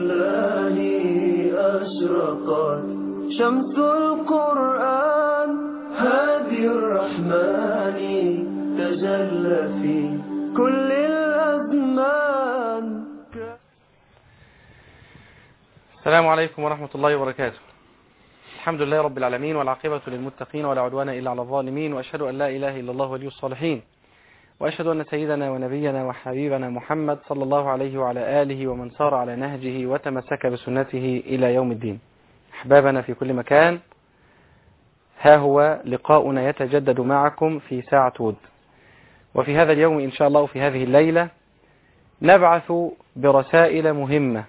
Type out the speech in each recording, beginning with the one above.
الله أشرقت شمس القرآن هادي الرحمن تجلى في كل الأزمان السلام عليكم ورحمة الله وبركاته الحمد لله رب العالمين والعاقبة للمتقين ولا عدوان إلا على الظالمين وأشهد أن لا إله إلا الله ولي الصالحين وأشهد أن سيدنا ونبينا وحبيبنا محمد صلى الله عليه وعلى آله ومن سار على نهجه وتمسك بسنته إلى يوم الدين أحبابنا في كل مكان ها هو لقاؤنا يتجدد معكم في ساعة ود وفي هذا اليوم إن شاء الله في هذه الليلة نبعث برسائل مهمة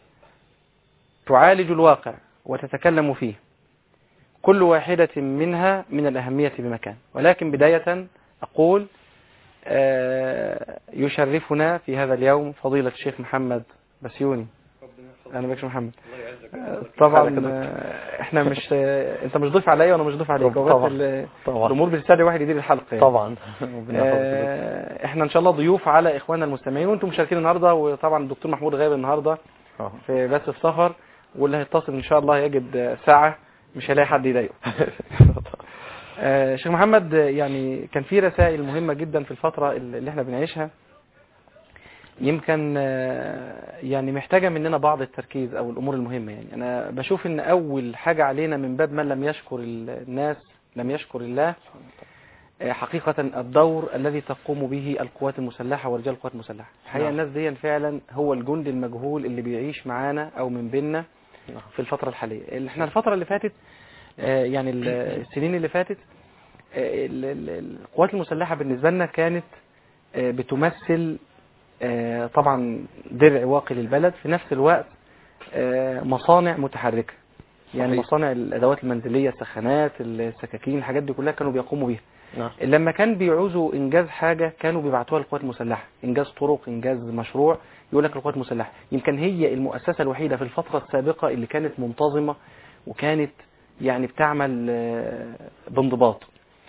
تعالج الواقع وتتكلم فيه كل واحدة منها من الأهمية بمكان ولكن بداية أقول آه، يشرفنا في هذا اليوم فضيلة الشيخ محمد بسيوني أنا بكش محمد آه، طبعا آه، احنا مش آه، انت مش ضيف عليا وانا مش ضيف عليك طبعا. هو بس ال- طبعا الامور بتستدعي واحد يدير الحلقه يعني. طبعا ربنا يحفظك. آه، احنا ان شاء الله ضيوف على اخواننا المستمعين وانتم مشاركين النهارده وطبعا الدكتور محمود غايب النهارده آه. في بس في سفر واللي هيتصل ان شاء الله يجد ساعه مش هيلاقي حد يضايقه آه، شيخ محمد آه، يعني كان في رسائل مهمه جدا في الفتره اللي احنا بنعيشها يمكن آه، يعني محتاجه مننا بعض التركيز او الامور المهمه يعني انا بشوف ان اول حاجه علينا من باب من لم يشكر الناس لم يشكر الله آه، حقيقة الدور الذي تقوم به القوات المسلحة ورجال القوات المسلحة الحقيقة نعم. الناس دي فعلا هو الجندي المجهول اللي بيعيش معانا أو من بيننا نعم. في الفترة الحالية اللي احنا الفترة اللي فاتت آه، يعني ال- السنين اللي فاتت آه، ال- ال- القوات المسلحة بالنسبة لنا كانت آه، بتمثل آه، طبعا درع واقي للبلد في نفس الوقت آه، مصانع متحركة يعني صحيح. مصانع الأدوات المنزلية السخانات السكاكين الحاجات دي كلها كانوا بيقوموا بيها نعم لما كان بيعوزوا انجاز حاجه كانوا بيبعتوها للقوات المسلحه انجاز طرق انجاز مشروع يقول لك القوات المسلحه يمكن هي المؤسسه الوحيده في الفتره السابقه اللي كانت منتظمه وكانت يعني بتعمل آه، بانضباط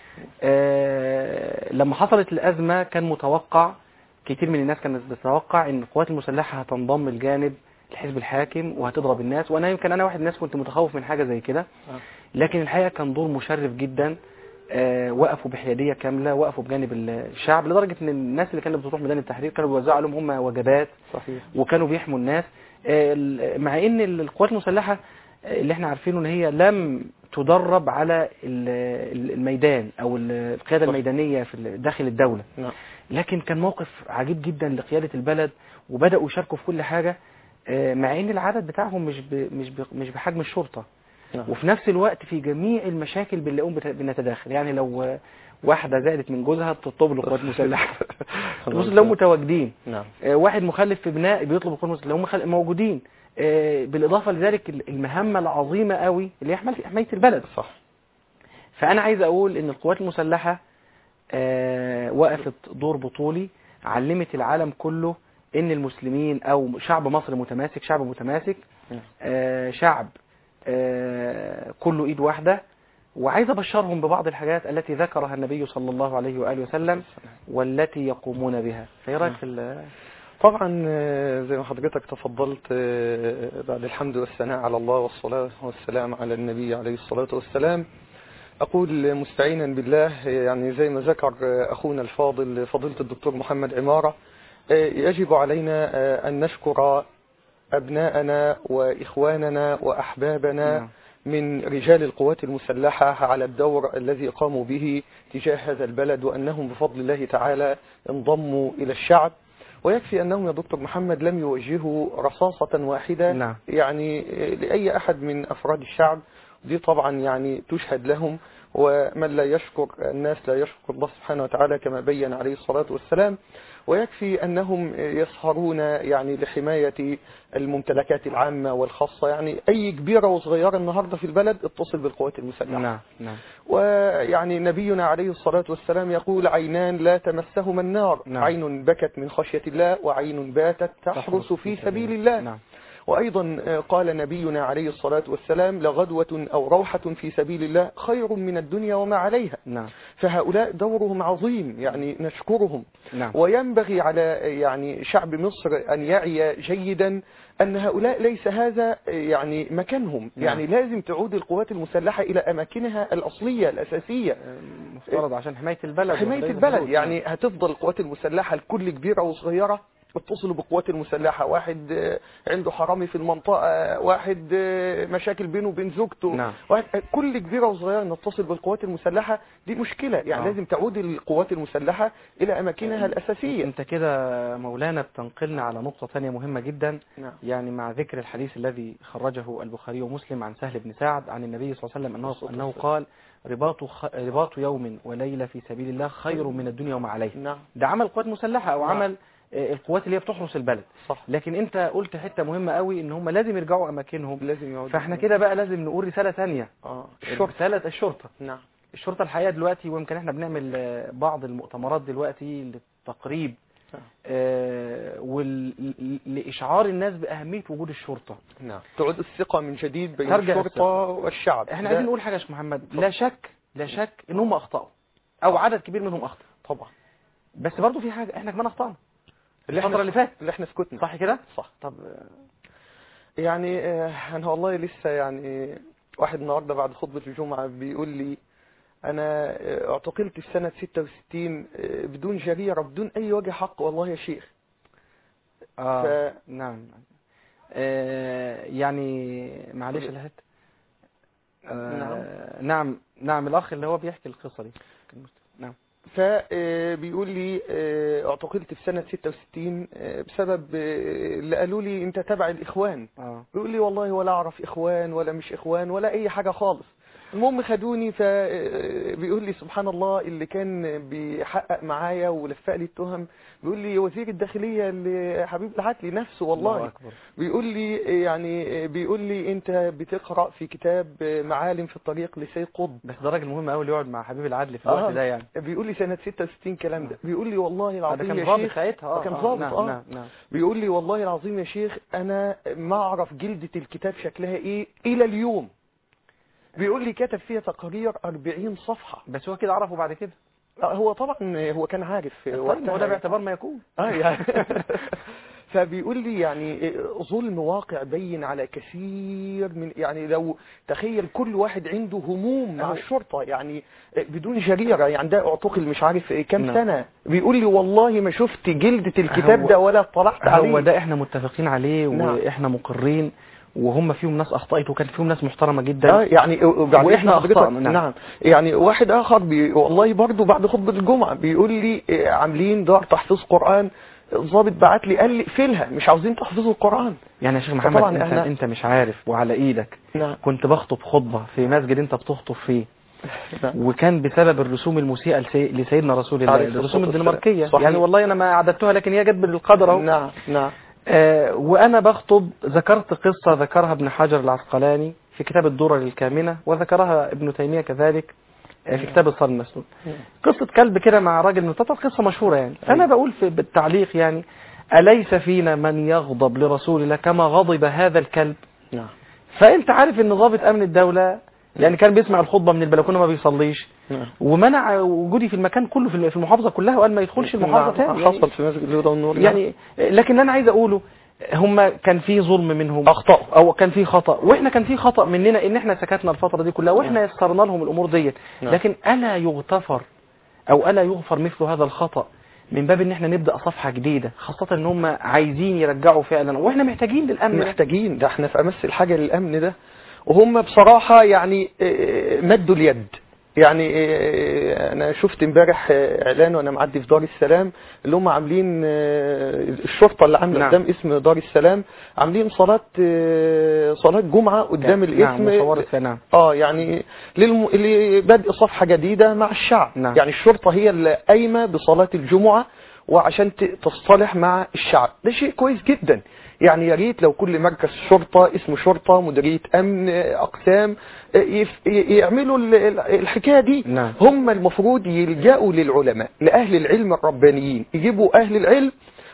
آه، لما حصلت الازمه كان متوقع كتير من الناس كانت بتتوقع ان القوات المسلحه هتنضم لجانب الحزب الحاكم وهتضرب الناس وانا يمكن انا واحد من الناس كنت متخوف من حاجه زي كده آه. لكن الحقيقه كان دور مشرف جدا آه، وقفوا بحياديه كامله وقفوا بجانب الشعب لدرجه ان الناس اللي كانت بتروح ميدان التحرير كانوا بيوزعوا عليهم هم وجبات صحيح وكانوا بيحموا الناس آه، ال- مع ان القوات المسلحه آه، اللي احنا عارفينه ان هي لم تدرب على ال- ال- الميدان او ال- القياده صح. الميدانيه في ال- داخل الدوله نعم لكن كان موقف عجيب جدا لقياده البلد وبداوا يشاركوا في كل حاجه آه، مع ان العدد بتاعهم مش ب- مش ب- مش بحجم الشرطه نعم وفي نفس الوقت في جميع المشاكل بنلاقيهم بت- بنتداخل يعني لو آه، واحده زادت من جوزها تطلب له قوات مسلحه بص لو متواجدين نعم آه، واحد مخلف في بناء بيطلب القوات المسلحه لو مخل- موجودين آه، بالاضافه لذلك المهمه العظيمه قوي اللي هي حمايه حماية البلد صح فانا عايز اقول ان القوات المسلحه آه، وقفت دور بطولي علمت العالم كله ان المسلمين او شعب مصر متماسك شعب متماسك نعم. آه، شعب آه، كله ايد واحده وعايز ابشرهم ببعض الحاجات التي ذكرها النبي صلى الله عليه واله وسلم والتي يقومون بها فايه رايك في ال- طبعا آه، زي ما حضرتك تفضلت آه، بعد الحمد والثناء على الله والصلاة والسلام على النبي عليه الصلاة والسلام أقول مستعينا بالله يعني زي ما ذكر آه، أخونا الفاضل فضيلة الدكتور محمد عمارة آه، يجب علينا آه، أن نشكر أبناءنا وإخواننا وأحبابنا نعم. من رجال القوات المسلحة على الدور الذي قاموا به تجاه هذا البلد وأنهم بفضل الله تعالى انضموا إلى الشعب ويكفي أنهم يا دكتور محمد لم يوجهوا رصاصة واحدة نعم. يعني لأي أحد من أفراد الشعب دي طبعا يعني تشهد لهم ومن لا يشكر الناس لا يشكر الله سبحانه وتعالى كما بين عليه الصلاة والسلام ويكفي أنهم يسهرون يعني لحماية الممتلكات العامة والخاصة يعني أي كبيرة وصغيرة النهاردة في البلد اتصل بالقوات المسلحة نعم نعم ويعني نبينا عليه الصلاة والسلام يقول عينان لا تمسهما النار نعم. عين بكت من خشية الله وعين باتت تحرس في سبيل الله نعم وأيضا آه، قال نبينا عليه الصلاة والسلام لغدوة أو روحة في سبيل الله خير من الدنيا وما عليها نعم فهؤلاء دورهم عظيم يعني نشكرهم نعم وينبغي على يعني شعب مصر أن يعي جيدا أن هؤلاء ليس هذا يعني مكانهم نعم. يعني لازم تعود القوات المسلحة إلى أماكنها الأصلية الأساسية مفترض عشان حماية البلد حماية وحماية البلد الحدود. يعني هتفضل القوات المسلحة الكل كبيرة وصغيرة اتصلوا بالقوات المسلحة واحد آه، عنده حرامي في المنطقة واحد آه، مشاكل بينه وبين زوجته نعم. واحد كل كبيرة وصغيرة نتصل بالقوات المسلحة دي مشكلة يعني آه. لازم تعود القوات المسلحة إلى أماكنها الأساسية انت كده مولانا بتنقلنا على نقطة ثانية مهمة جدا نعم يعني مع ذكر الحديث الذي خرجه البخاري ومسلم عن سهل بن سعد عن النبي صلى الله عليه وسلم أنه, الصلاة أنه والسلام. قال رباط, خ... رباط يوم وليلة في سبيل الله خير من الدنيا وما عليه نعم ده عمل قوات مسلحة أو نعم. عمل آه، القوات اللي هي بتحرس البلد صح لكن انت قلت حتة مهمة قوي ان هم لازم يرجعوا اماكنهم لازم يعود فاحنا كده بقى لازم نقول رسالة ثانية اه الشرطة رسالة الشرطة نعم الشرطة الحقيقة دلوقتي ويمكن احنا بنعمل آه، بعض المؤتمرات دلوقتي للتقريب نعم. آه، وال- لإشعار الناس بأهمية وجود الشرطة نعم تعود الثقة من جديد بين ترجع الشرطة الثقة. والشعب احنا ده عايزين نقول حاجة يا شيخ محمد لا شك لا شك ان هم اخطأوا او عدد كبير منهم اخطأ طبعا بس برضو في حاجة احنا كمان اخطأنا اللي الفترة احنا اللي فاتت اللي احنا سكتنا صح كده صح طب آه، يعني آه، انا والله لسه يعني واحد النهارده بعد خطبة الجمعة بيقول لي انا آه، اعتقلت في سنة 66 آه، بدون جريرة بدون اي وجه حق والله يا شيخ اه ف- نعم آه يعني معلش طب- الحته آه نعم نعم الاخ اللي هو بيحكي القصه دي نعم فبيقول لي آه، اعتقلت في سنة 66 آه، بسبب آه، اللي قالوا لي انت تبع الاخوان اه بيقول لي والله ولا اعرف اخوان ولا مش اخوان ولا اي حاجة خالص المهم خدوني فبيقول لي سبحان الله اللي كان بيحقق معايا ولفق لي التهم بيقول لي وزير الداخلية اللي حبيب العدلي نفسه الله والله اكبر بيقول لي يعني بيقول لي انت بتقرأ في كتاب معالم في الطريق لسيد قطب بس ده راجل مهم قوي اللي يقعد مع حبيب العدل في الوقت آه. ده يعني بيقول لي سنة 66 كلام ده بيقول لي والله آه، ده العظيم كان يا ضابط شيخ ساعتها اه كان آه، ضابط نعم اه نعم نعم بيقول لي والله العظيم يا شيخ انا ما اعرف جلدة الكتاب شكلها ايه الى اليوم بيقول لي كتب فيها تقارير 40 صفحة بس هو كده عرفه بعد كده آه، هو طبعا هو كان عارف طيب ما هو وقتها ده باعتبار ما يكون اه يعني فبيقول لي يعني ظلم واقع بين على كثير من يعني لو تخيل كل واحد عنده هموم مع أهو. الشرطة يعني بدون جريرة يعني ده اعتقل مش عارف كام نعم. سنة بيقول لي والله ما شفت جلدة الكتاب هو- ده ولا اطلعت عليه هو ده احنا متفقين عليه نعم. واحنا مقرين وهم فيهم ناس اخطأت وكان فيهم ناس محترمة جدا اه يعني وبعدين وإحنا حضرتك- أخطأنا، نعم. نعم يعني واحد اخر بي والله برضو بعد خطبة الجمعة بيقول لي آه، عاملين دار تحفيظ قرآن الضابط بعت لي قال لي اقفلها مش عاوزين تحفظوا القرآن يعني يا شيخ محمد فطبعاً انت, إحنا- انت مش عارف وعلى ايدك نعم كنت بخطب خطبة في مسجد انت بتخطب فيه نعم. وكان بسبب الرسوم المسيئة لسي... لسيدنا رسول الله عليه الصلاة الرسوم والسلام. الدنماركية صحيح. يعني والله انا ما اعددتها لكن هي جت بالقدر اهو نعم نعم آه وانا بخطب ذكرت قصة ذكرها ابن حجر العسقلاني في كتاب الدرر الكامنة وذكرها ابن تيمية كذلك آه، في كتاب الصلب المسلول قصة كلب كده مع راجل من تطر قصة مشهورة يعني فأنا بقول في بالتعليق يعني أليس فينا من يغضب لرسول الله كما غضب هذا الكلب نعم فأنت عارف أن ضابط أمن الدولة يعني كان بيسمع الخطبة من البلكونة ما بيصليش نعم ومنع وجودي في المكان كله في في المحافظة كلها وقال ما يدخلش المحافظة نعم. تاني حصل في مسجد الهدى والنور يعني لكن اللي انا عايز اقوله هم كان في ظلم منهم أخطأوا. او كان في خطا واحنا كان في خطا مننا ان احنا سكتنا الفتره دي كلها واحنا يسرنا لهم الامور ديت نعم. لكن الا يغتفر او الا يغفر مثل هذا الخطا من باب ان احنا نبدا صفحه جديده خاصه ان هم عايزين يرجعوا فعلا واحنا محتاجين للامن ده. محتاجين ده احنا في امس الحاجة للامن ده وهم بصراحة يعني آه، مدوا اليد يعني آه، انا شفت امبارح آه، اعلان وانا معدي في دار السلام اللي هم عاملين آه، الشرطة اللي عامله نعم. قدام اسم دار السلام عاملين صلاة آه، صلاة جمعة قدام نعم الاسم مصورة في- نعم اه يعني للم... لبدء صفحة جديدة مع الشعب نعم. يعني الشرطة هي اللي قايمة بصلاة الجمعة وعشان ت- تصطلح مع الشعب ده شيء كويس جدا يعني يا ريت لو كل مركز شرطة اسمه شرطة مديرية امن آه، اقسام آه، يف... ي- يعملوا ال- ال- الحكاية دي نعم. هم المفروض يلجأوا للعلماء لأهل العلم الربانيين يجيبوا أهل العلم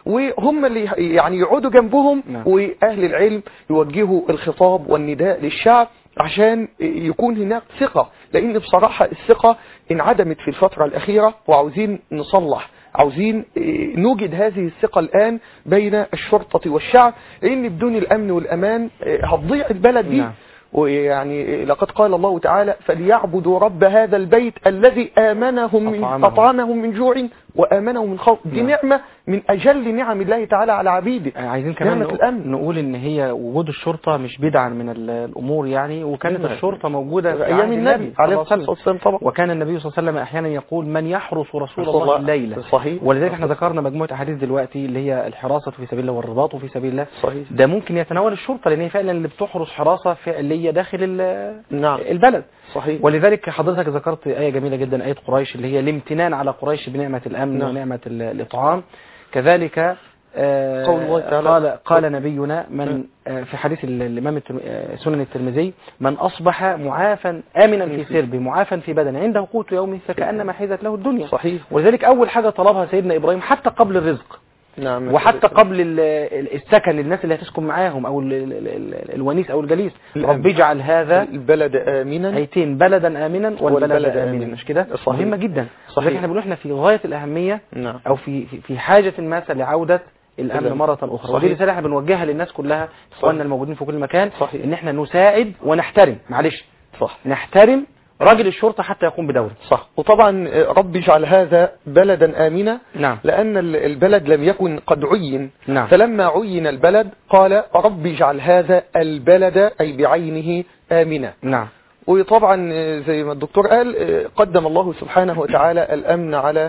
وهم اللي يعني يقعدوا جنبهم نعم. واهل العلم يوجهوا الخطاب والنداء للشعب عشان يكون هناك ثقة لان بصراحة الثقة انعدمت في الفترة الاخيرة وعاوزين نصلح عاوزين إيه، نوجد هذه الثقة الآن بين الشرطة والشعب لأن بدون الأمن والأمان إيه، هتضيع البلد دي نعم. ويعني لقد قال الله تعالى فليعبدوا رب هذا البيت الذي آمنهم من أطعمهم. أطعمهم من جوع وآمنهم من خوف دي نعم. نعمة من أجل نعم الله تعالى على عبيده عايزين كمان نعمة نقول, الأمن نقول ان هي وجود الشرطة مش بدعا من ال- الامور يعني وكانت نعم. الشرطة موجودة في أيام عهد النبي صلى عليه الله الصلاة عليه وسلم والسلام طبعا وكان النبي صلى الله عليه وسلم احيانا يقول من يحرس رسول رسول الله الله. الليلة صحيح. ولذلك احنا ذكرنا مجموعة احاديث دلوقتي اللي هي الحراسة في سبيل الله والرباط في سبيل الله صحيح ده ممكن يتناول الشرطة لان هي فعلا اللي بتحرس حراسة فعلية داخل ال- نعم البلد صحيح ولذلك حضرتك ذكرت آية جميلة جدا آية قريش اللي هي الامتنان على قريش بنعمة الأمن نعم. ونعمة ال- الإطعام كذلك آه، قول الله تعالى. قال قال نبينا من آه، في حديث ال- الإمام الترم- آه، سنن الترمذي من أصبح معافا آمنا في سربه معافا في بدنه عنده قوت يومه فكأنما حيزت له الدنيا صحيح ولذلك أول حاجة طلبها سيدنا إبراهيم حتى قبل الرزق نعم وحتى قبل ال- ال- السكن للناس اللي هتسكن معاهم أو ال- ال- ال- الونيس أو الجليس الأمن. رب اجعل هذا البلد آمنا ايتين بلدا امنا والبلد والبلد امنا آمنا. مش كده صحيح. مهمه جدا صحيح. صحيح احنا بنقول احنا في غايه الاهميه نعم او في في- في حاجه ماسه لعوده الامن الأمن. مره اخرى صحيح. ودي رساله احنا بنوجهها للناس كلها اخواننا صحيح. الموجودين في كل مكان صحيح. ان احنا نساعد ونحترم معلش صح نحترم راجل الشرطه حتى يقوم بدوره صح وطبعا رب اجعل هذا بلدا آمنا نعم لأن ال- البلد لم يكن قد عين نعم فلما عين البلد قال رب اجعل هذا البلد أي بعينه آمنا نعم وطبعا آه، زي ما الدكتور قال آه، قدم الله سبحانه وتعالى الأمن على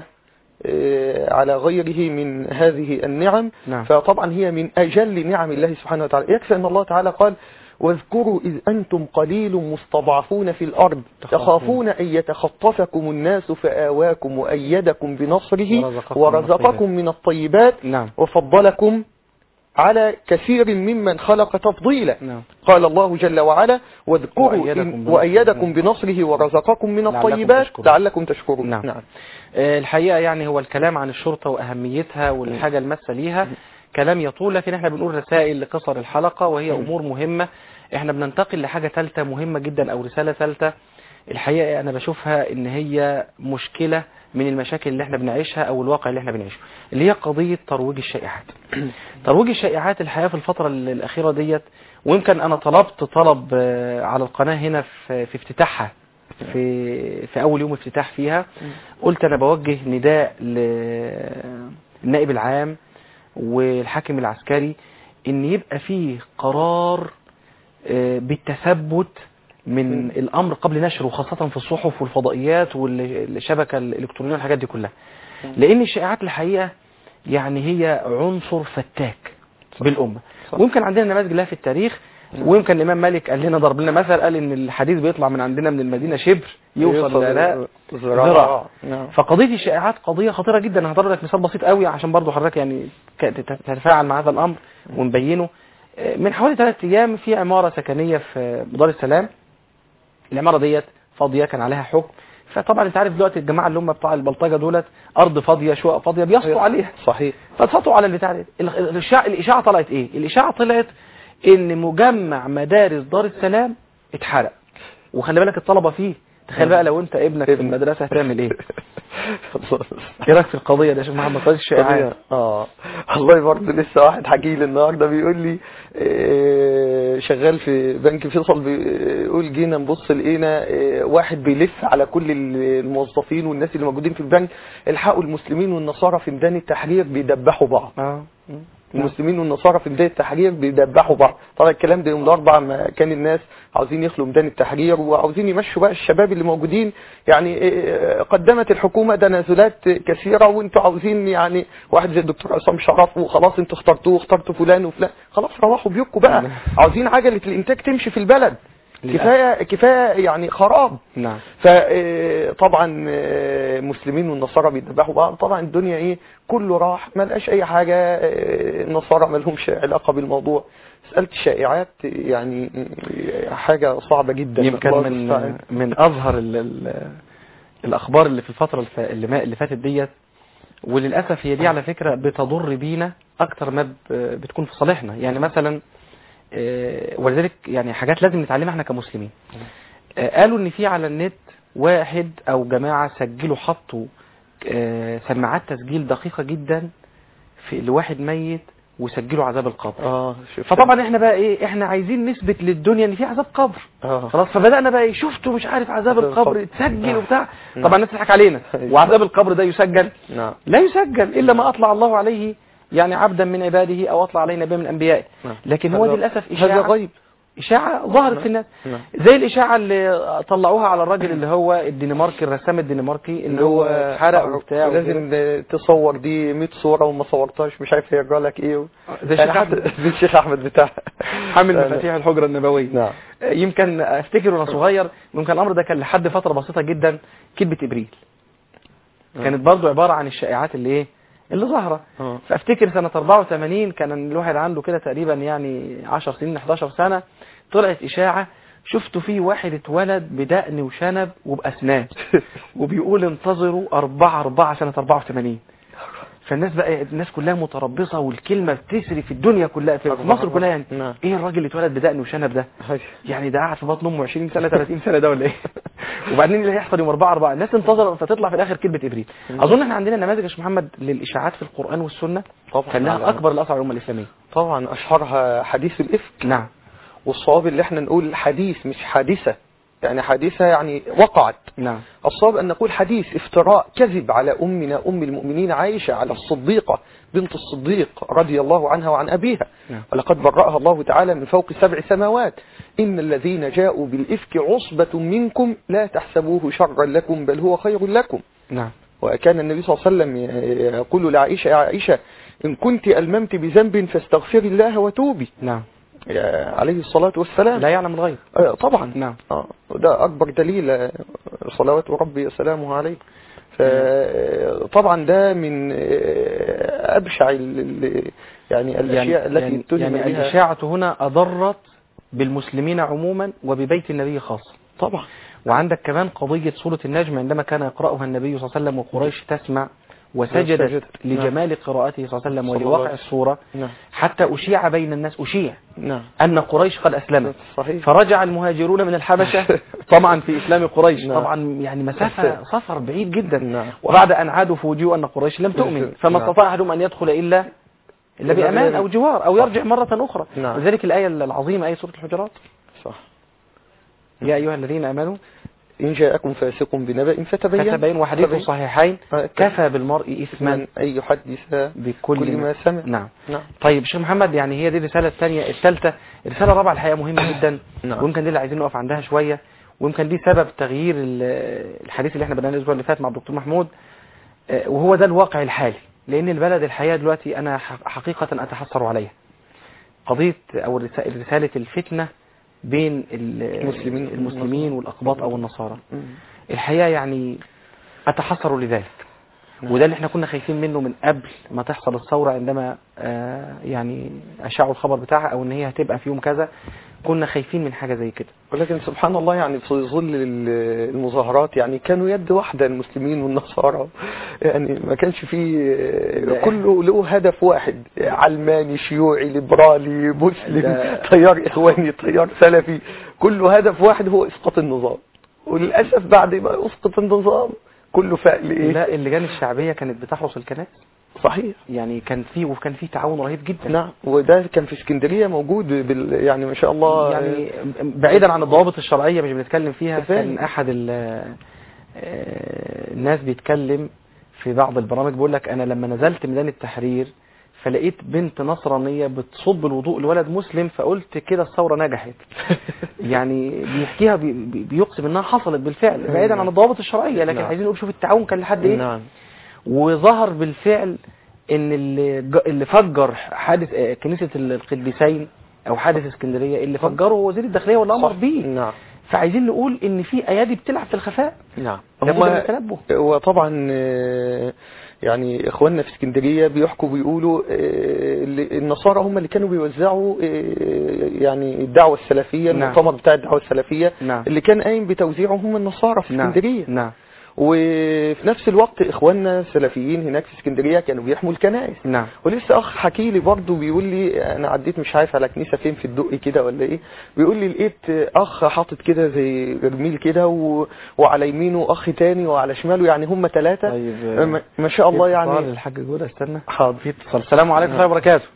آه، على غيره من هذه النعم نعم فطبعا هي من أجل نعم الله سبحانه وتعالى يكفي أن الله تعالى قال واذكروا إذ أنتم قليل مستضعفون في الأرض تخافون. تخافون أن يتخطفكم الناس فآواكم وأيدكم بنصره ورزقكم من ورزقكم من الطيبات نعم وفضلكم على كثير ممن خلق تفضيلا نعم قال الله جل وعلا واذكروا وأيدكم إن- بنصره. وأيدكم بنصره ورزقكم من لعلكم الطيبات تشكرون. لعلكم تشكرون نعم. نعم. آه، الحقيقة يعني هو الكلام عن الشرطة وأهميتها والحاجة الماسة ليها كلام يطول لكن احنا بنقول رسائل لقصر الحلقة وهي أمور مهمة احنا بننتقل لحاجة ثالثة مهمة جدا أو رسالة ثالثة الحقيقة أنا بشوفها إن هي مشكلة من المشاكل اللي احنا بنعيشها أو الواقع اللي احنا بنعيشه اللي هي قضية ترويج الشائعات ترويج الشائعات الحقيقة في الفترة ال- الأخيرة ديت ويمكن أنا طلبت طلب آه، على القناة هنا في, في افتتاحها في في أول يوم افتتاح فيها قلت أنا بوجه نداء للنائب العام والحاكم العسكري إن يبقى فيه قرار آه، بالتثبت من الأمر قبل نشره خاصة في الصحف والفضائيات والشبكة الإلكترونية والحاجات دي كلها لأن الشائعات الحقيقة يعني هي عنصر فتاك بالأمة صح. ويمكن عندنا نماذج لها في التاريخ ويمكن الإمام مالك قال لنا ضرب لنا مثل قال إن الحديث بيطلع من عندنا من المدينة شبر يوصل لآلاء زراعة زراعة. نعم فقضية الشائعات قضية خطيرة جدا أنا هضرب لك مثال بسيط قوي عشان برضو حضرتك يعني ك- تت- تتفاعل مع هذا الأمر ونبينه آه، من حوالي ثلاث أيام في عمارة سكنية في دار السلام العمارة ديت فاضية كان عليها حكم فطبعا انت عارف دلوقتي الجماعة اللي هم بتوع البلطجة دولت أرض فاضية شقق فاضية بيسطوا عليها صحيح فسطوا على البتاع ده ال- الإشاعة, الإشاعة طلعت إيه؟ الإشاعة طلعت إن مجمع مدارس دار السلام اتحرق وخلي بالك الطلبة فيه تخيل بقى لو أنت ابنك في ابنك. المدرسة هتعمل إيه؟ ايه رايك في القضيه دي يا شيخ محمد قضيه الشائعات اه والله برضه لسه واحد حكي لي النهارده بيقول لي آه، شغال في بنك فيصل بيقول جينا نبص لقينا آه، واحد بيلف على كل الموظفين والناس اللي موجودين في البنك الحقوا المسلمين والنصارى في ميدان التحرير بيدبحوا بعض اه المسلمين والنصارى في ميدان التحرير بيدبحوا بعض طبعا الكلام ده يوم الاربعاء ما كان الناس عاوزين يخلوا ميدان التحرير وعاوزين يمشوا بقى الشباب اللي موجودين يعني إيه، قدمت الحكومه تنازلات كثيره وانتوا عاوزين يعني واحد زي الدكتور عصام شرف وخلاص انتوا اخترتوه اخترتوا فلان وفلان خلاص روحوا بيوتكم بقى عاوزين عجله الانتاج تمشي في البلد للأسف. كفايه كفايه يعني خراب نعم فطبعا مسلمين والنصارى بيذبحوا بعض طبعا الدنيا ايه كله راح ما لقاش اي حاجه آه، النصارى ما لهمش علاقه بالموضوع مساله الشائعات يعني آه، حاجه صعبه جدا يمكن الله من المستعان. من اظهر ال ال الاخبار اللي في الفتره الف- اللي, ما اللي فاتت ديت وللاسف هي دي على فكره بتضر بينا اكتر ما ب- بتكون في صالحنا يعني مثلا آه، ولذلك يعني حاجات لازم نتعلمها احنا كمسلمين آه، قالوا ان في على النت واحد او جماعة سجلوا حطوا آه، سماعات تسجيل دقيقة جدا في لواحد ميت وسجلوا عذاب القبر اه شوف فطبعا احنا بقى ايه احنا عايزين نثبت للدنيا ان في عذاب قبر اه خلاص فبدانا بقى ايه شفتوا مش عارف عذاب عذاب القبر القبر. اتسجل نعم. وبتاع نعم. طبعا الناس تضحك علينا أيوة. وعذاب القبر ده يسجل نعم لا يسجل الا ما اطلع الله عليه يعني عبدا من عباده او اطلع عليه نبي من انبيائه نعم. لكن هو هذا- دي للاسف هذا اشاعه غيب اشاعه ظهرت في الناس نعم. زي الاشاعه اللي طلعوها على الراجل اللي هو الدنماركي الرسام الدنماركي اللي هو اتحرق وبتاع وكده. لازم تصور دي 100 صورة وما صورتهاش مش عارف هيرجع لك ايه و... زي يعني الشيخ حتى أحمد. زي الشيخ احمد بتاع حامل يعني- مفاتيح الحجره النبويه نعم يمكن افتكر وانا صغير يمكن الامر ده كان لحد فتره بسيطه جدا كذبه ابريل كانت برضو عباره عن الشائعات اللي ايه اللي ظاهره اه فافتكر سنه 84 كان الواحد عنده كده تقريبا يعني 10 سنين 11 سنه طلعت اشاعه شفتوا فيه واحد اتولد بدقن وشنب وباسنان وبيقول انتظروا 4 4 سنه 84 فالناس بقى الناس كلها متربصه والكلمه بتسري في الدنيا كلها في مصر كلها يعني نعم. ايه الراجل اللي اتولد بدقن وشنب ده هاي. يعني ده قاعد في بطن امه 20 سنه 30 سنه ده ولا ايه وبعدين اللي هيحصل يوم 4 4 الناس انتظرت فتطلع في الاخر كلمه ابريل اظن احنا عندنا نماذج يا شيخ محمد للاشاعات في القران والسنه طبعا كان لها على- اكبر الاثر على الامه الاسلاميه طبعا اشهرها حديث الافك نعم والصواب اللي احنا نقول حديث مش حادثة يعني حادثة يعني وقعت نعم الصواب أن نقول حديث افتراء كذب على أمنا أم المؤمنين عائشة على الصديقة بنت الصديق رضي الله عنها وعن أبيها نعم. ولقد برأها الله تعالى من فوق سبع سماوات إن الذين جاءوا بالإفك عصبة منكم لا تحسبوه شرا لكم بل هو خير لكم نعم وكان النبي صلى الله عليه وسلم يقول لعائشة يا عائشة إن كنت ألممت بذنب فاستغفري الله وتوبي نعم عليه الصلاة والسلام لا يعلم الغيب آه، طبعا نعم آه، وده أكبر دليل آه، صلوات ربي وسلامه عليه فطبعا ده من آه، أبشع ال- ال- يعني الأشياء التي يعني, اتهم يعني بها الاشاعه هنا اضرت بالمسلمين عموما وببيت النبي خاصه طبعا وعندك كمان قضية سورة النجم عندما كان يقرأها النبي صلى الله عليه وسلم وقريش تسمع وسجدت وسجدت. لجمال قراءته صلى الله عليه وسلم صلى الله ولواقع عليه الصورة نعم حتى أشيع بين الناس أشيع نعم أن قريش قد أسلمت صحيح فرجع المهاجرون من الحبشة طبعا في إسلام قريش نعم. طبعا يعني مسافة سفر بعيد جدا نعم. وبعد أن عادوا فوجئوا أن قريش لم تؤمن فما نعم. استطاع أحدهم أن يدخل إلا إلا إلا بأمان بأمان. أو جوار أو يرجع مرة أخرى نعم. لذلك الآية العظيمة آية سورة الحجرات صح يا أيها الذين آمنوا إن جاءكم فاسق بنبأ فتبين فتبين وحديث تبين. الصحيحين آه، كفى بالمرء إثما من أن يحدث بكل كل ما ما سمع نعم نعم طيب شيخ محمد يعني هي دي الرسالة الثانية الثالثة الرسالة الرابعة الحقيقة مهمة جدا نعم. ويمكن دي اللي عايزين نقف عندها شوية ويمكن دي سبب تغيير ال- الحديث اللي احنا بدأناه الأسبوع اللي فات مع الدكتور محمود آه، وهو ده الواقع الحالي لأن البلد الحقيقة دلوقتي أنا ح- حقيقة أتحسر عليها قضية أو الرسا- رسالة الفتنة بين ال- المسلمين. المسلمين والأقباط أو النصارى مم. الحقيقة يعني أتحسر لذلك نعم. وده اللي احنا كنا خايفين منه من قبل ما تحصل الثورة عندما آه يعني أشاعوا الخبر بتاعها أو إن هي هتبقى في يوم كذا كنا خايفين من حاجة زي كده ولكن سبحان الله يعني في ظل ال- المظاهرات يعني كانوا يد واحدة المسلمين والنصارى يعني ما كانش فيه كله له هدف واحد علماني شيوعي ليبرالي مسلم ده- تيار إخواني تيار سلفي كله هدف واحد هو إسقاط النظام وللأسف بعد ما أسقط النظام كله فاق لإيه لا اللجان الشعبية كانت بتحرس الكنائس صحيح يعني كان في وكان في تعاون رهيب جدا نعم وده كان في اسكندرية موجود بال يعني ما شاء الله يعني بعيدا عن الضوابط الشرعية مش بنتكلم فيها فاهم. كان أحد ال- آه، الناس بيتكلم في بعض البرامج بيقول لك أنا لما نزلت ميدان التحرير فلقيت بنت نصرانية بتصب الوضوء لولد مسلم فقلت كده الثورة نجحت يعني بيحكيها بي- بي- بيقسم انها حصلت بالفعل بعيدا عن الضوابط الشرعية لكن نعم. عايزين نقول شوف التعاون كان لحد ايه نعم وظهر بالفعل ان اللي ج- اللي فجر حادث آه، كنيسة القديسين او حادث اسكندرية اللي فجره هو وزير الداخلية واللي امر صح. بيه نعم فعايزين نقول ان في ايادي بتلعب في الخفاء نعم لابد من هم التنبه وطبعا آه، يعني اخواننا في اسكندريه بيحكوا بيقولوا آه، اللي- النصارى هم اللي كانوا بيوزعوا آه، يعني الدعوه السلفيه نعم. المؤتمر بتاع الدعوه السلفيه نعم اللي كان قايم بتوزيعه هم النصارى في نعم اسكندريه نعم وفي نفس الوقت اخواننا السلفيين هناك في اسكندريه كانوا بيحموا الكنائس نعم ولسه اخ حكي لي برضه بيقول لي انا عديت مش عارف على كنيسه فين في الدقي كده ولا ايه بيقول لي لقيت اخ حاطط كده زي برميل كده و... وعلى يمينه اخ تاني وعلى شماله يعني هم ثلاثه طيب ما- ما شاء الله اتصال يعني الحاج جودة استنى حاضر في اتصال السلام عليكم ورحمة الله وبركاته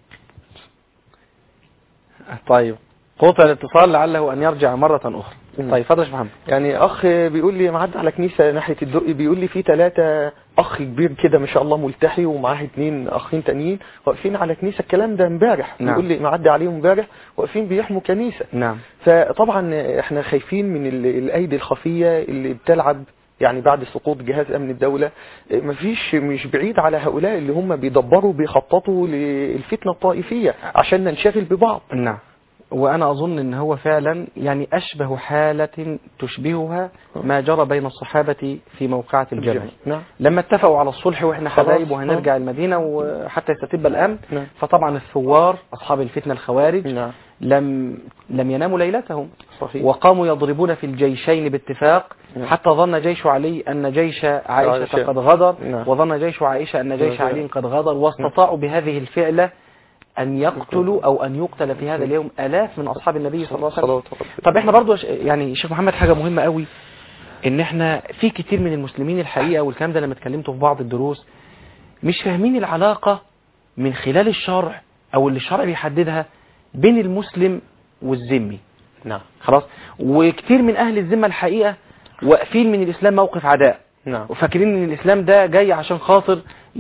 طيب قطع الاتصال لعله أن يرجع مرة أخرى مم. طيب فضل يا شيخ محمد يعني اخ بيقول لي معدي على كنيسه ناحيه الدقي بيقول لي في ثلاثه اخ كبير كده ما شاء الله ملتحي ومعاه اثنين اخين تانيين واقفين على كنيسه الكلام ده امبارح نعم. بيقول لي معدي عليهم امبارح واقفين بيحموا كنيسه نعم فطبعا احنا خايفين من ال- الايدي الخفيه اللي بتلعب يعني بعد سقوط جهاز امن الدوله اه، مفيش مش بعيد على هؤلاء اللي هم بيدبروا بيخططوا للفتنه الطائفيه عشان ننشغل ببعض نعم وأنا أظن أن هو فعلا يعني أشبه حالة تشبهها ما جرى بين الصحابة في موقعة الجبل نعم لما اتفقوا على الصلح واحنا خلاص. حبايب وهنرجع المدينة وحتى يستتب الأمن نعم. فطبعا الثوار أصحاب الفتنة الخوارج نعم لم لم يناموا ليلتهم صحيح وقاموا يضربون في الجيشين باتفاق نعم. حتى ظن جيش علي أن جيش عائشة عائشة. قد غدر نعم. وظن جيش عائشة أن جيش نعم. علي قد غدر واستطاعوا بهذه الفعلة أن يقتلوا أو أن يقتل في هذا اليوم آلاف من أصحاب النبي صلى الله عليه وسلم صلوات ربي. طب احنا برضو ش- يعني شيخ محمد حاجة مهمة قوي ان احنا في كتير من المسلمين الحقيقة والكلام ده لما اتكلمته في بعض الدروس مش فاهمين العلاقة من خلال الشرع او اللي الشرع بيحددها بين المسلم والذمي نعم خلاص وكتير من اهل الذمة الحقيقة واقفين من الاسلام موقف عداء نعم وفاكرين ان الاسلام ده جاي عشان خاطر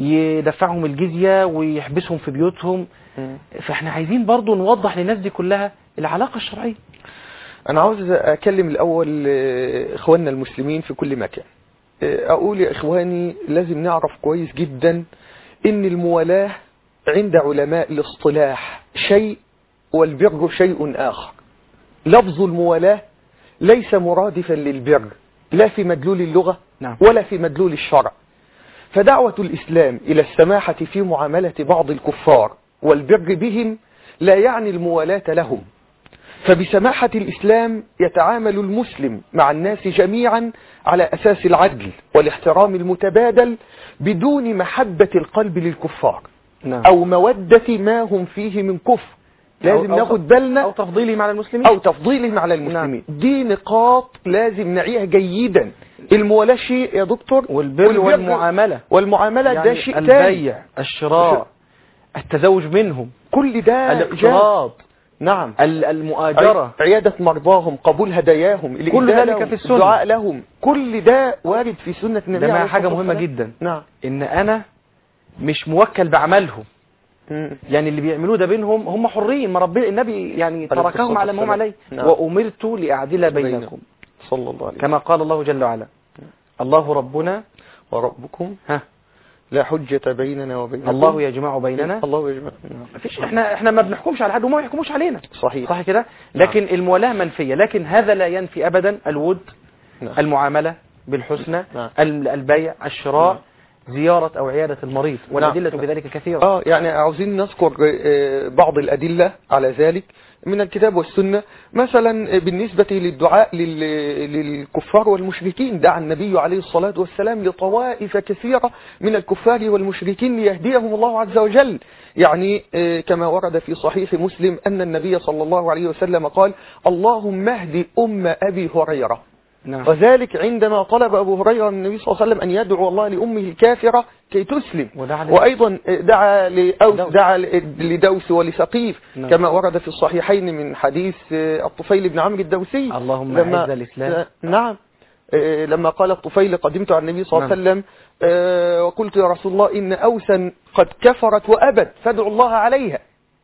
يدفعهم الجزية ويحبسهم في بيوتهم مم. فاحنا عايزين برضو نوضح للناس دي كلها العلاقة الشرعية انا عاوز اكلم الاول آه، اخواننا المسلمين في كل مكان آه، اقول يا اخواني لازم نعرف كويس جدا ان الموالاة عند علماء الاصطلاح شيء والبر شيء اخر لفظ الموالاة ليس مرادفا للبر لا في مدلول اللغة نعم ولا في مدلول الشرع فدعوة الإسلام إلى السماحة في معاملة بعض الكفار والبر بهم لا يعني الموالاة لهم فبسماحة الإسلام يتعامل المسلم مع الناس جميعا على أساس العدل والاحترام المتبادل بدون محبة القلب للكفار نعم أو مودة ما هم فيه من كفر لازم أو- أو- ناخد بالنا أو تفضيلهم على المسلمين أو تفضيلهم على المسلمين دي نقاط لازم نعيها جيدا الموالاة شيء يا دكتور والبر والمعاملة والمعاملة ده يعني شيء تاني البيع الشراء التزوج منهم كل ده جاء الاقتراض نعم ال- المؤاجرة عيادة مرضاهم قبول هداياهم كل الإهداء ذلك لهم، في السنة. الدعاء لهم كل ده وارد في سنة النبي ده عليه مع حاجة الصلاة مهمة والسلام. جدا نعم ان انا مش موكل بعملهم مم. يعني اللي بيعملوه ده بينهم هم حرين ما ربنا النبي يعني الصلاة تركهم على ما هم عليه نعم. وأمرت لأعدل بينكم بينكم. صلى الله عليه وسلم كما قال الله جل وعلا الله ربنا وربكم ها لا حجة بيننا وبينكم الله يجمع بيننا الله يجمع نعم. مفيش احنا احنا ما بنحكمش على حد وما يحكموش علينا صحيح صح كده لكن الموالاه منفيه لكن هذا لا ينفي ابدا الود نعم. المعامله بالحسنى نعم. ال- البيع الشراء زياره او عياده المريض والادله نعم. في ذلك كثيره اه يعني عاوزين نذكر آه، بعض الأدلة على ذلك من الكتاب والسنة مثلا بالنسبة للدعاء لل- للكفار والمشركين دعا النبي عليه الصلاة والسلام لطوائف كثيرة من الكفار والمشركين ليهديهم الله عز وجل يعني آه، كما ورد في صحيح مسلم أن النبي صلى الله عليه وسلم قال اللهم اهد أم أبي هريرة نعم وذلك عندما طلب أبو هريرة من النبي صلى الله عليه وسلم أن يدعو الله لأمه الكافرة كي تسلم ودعا لل- وأيضا دعا لأوس دوس. دعا لدوس ولسقيف نعم. كما ورد في الصحيحين من حديث آه، الطفيل بن عمرو الدوسي اللهم لما- أعز الإسلام. آه، نعم آه، لما قال الطفيل قدمت على النبي صلى الله عليه وسلم آه، وقلت يا رسول الله إن أوسا قد كفرت وأبت فادعوا الله عليها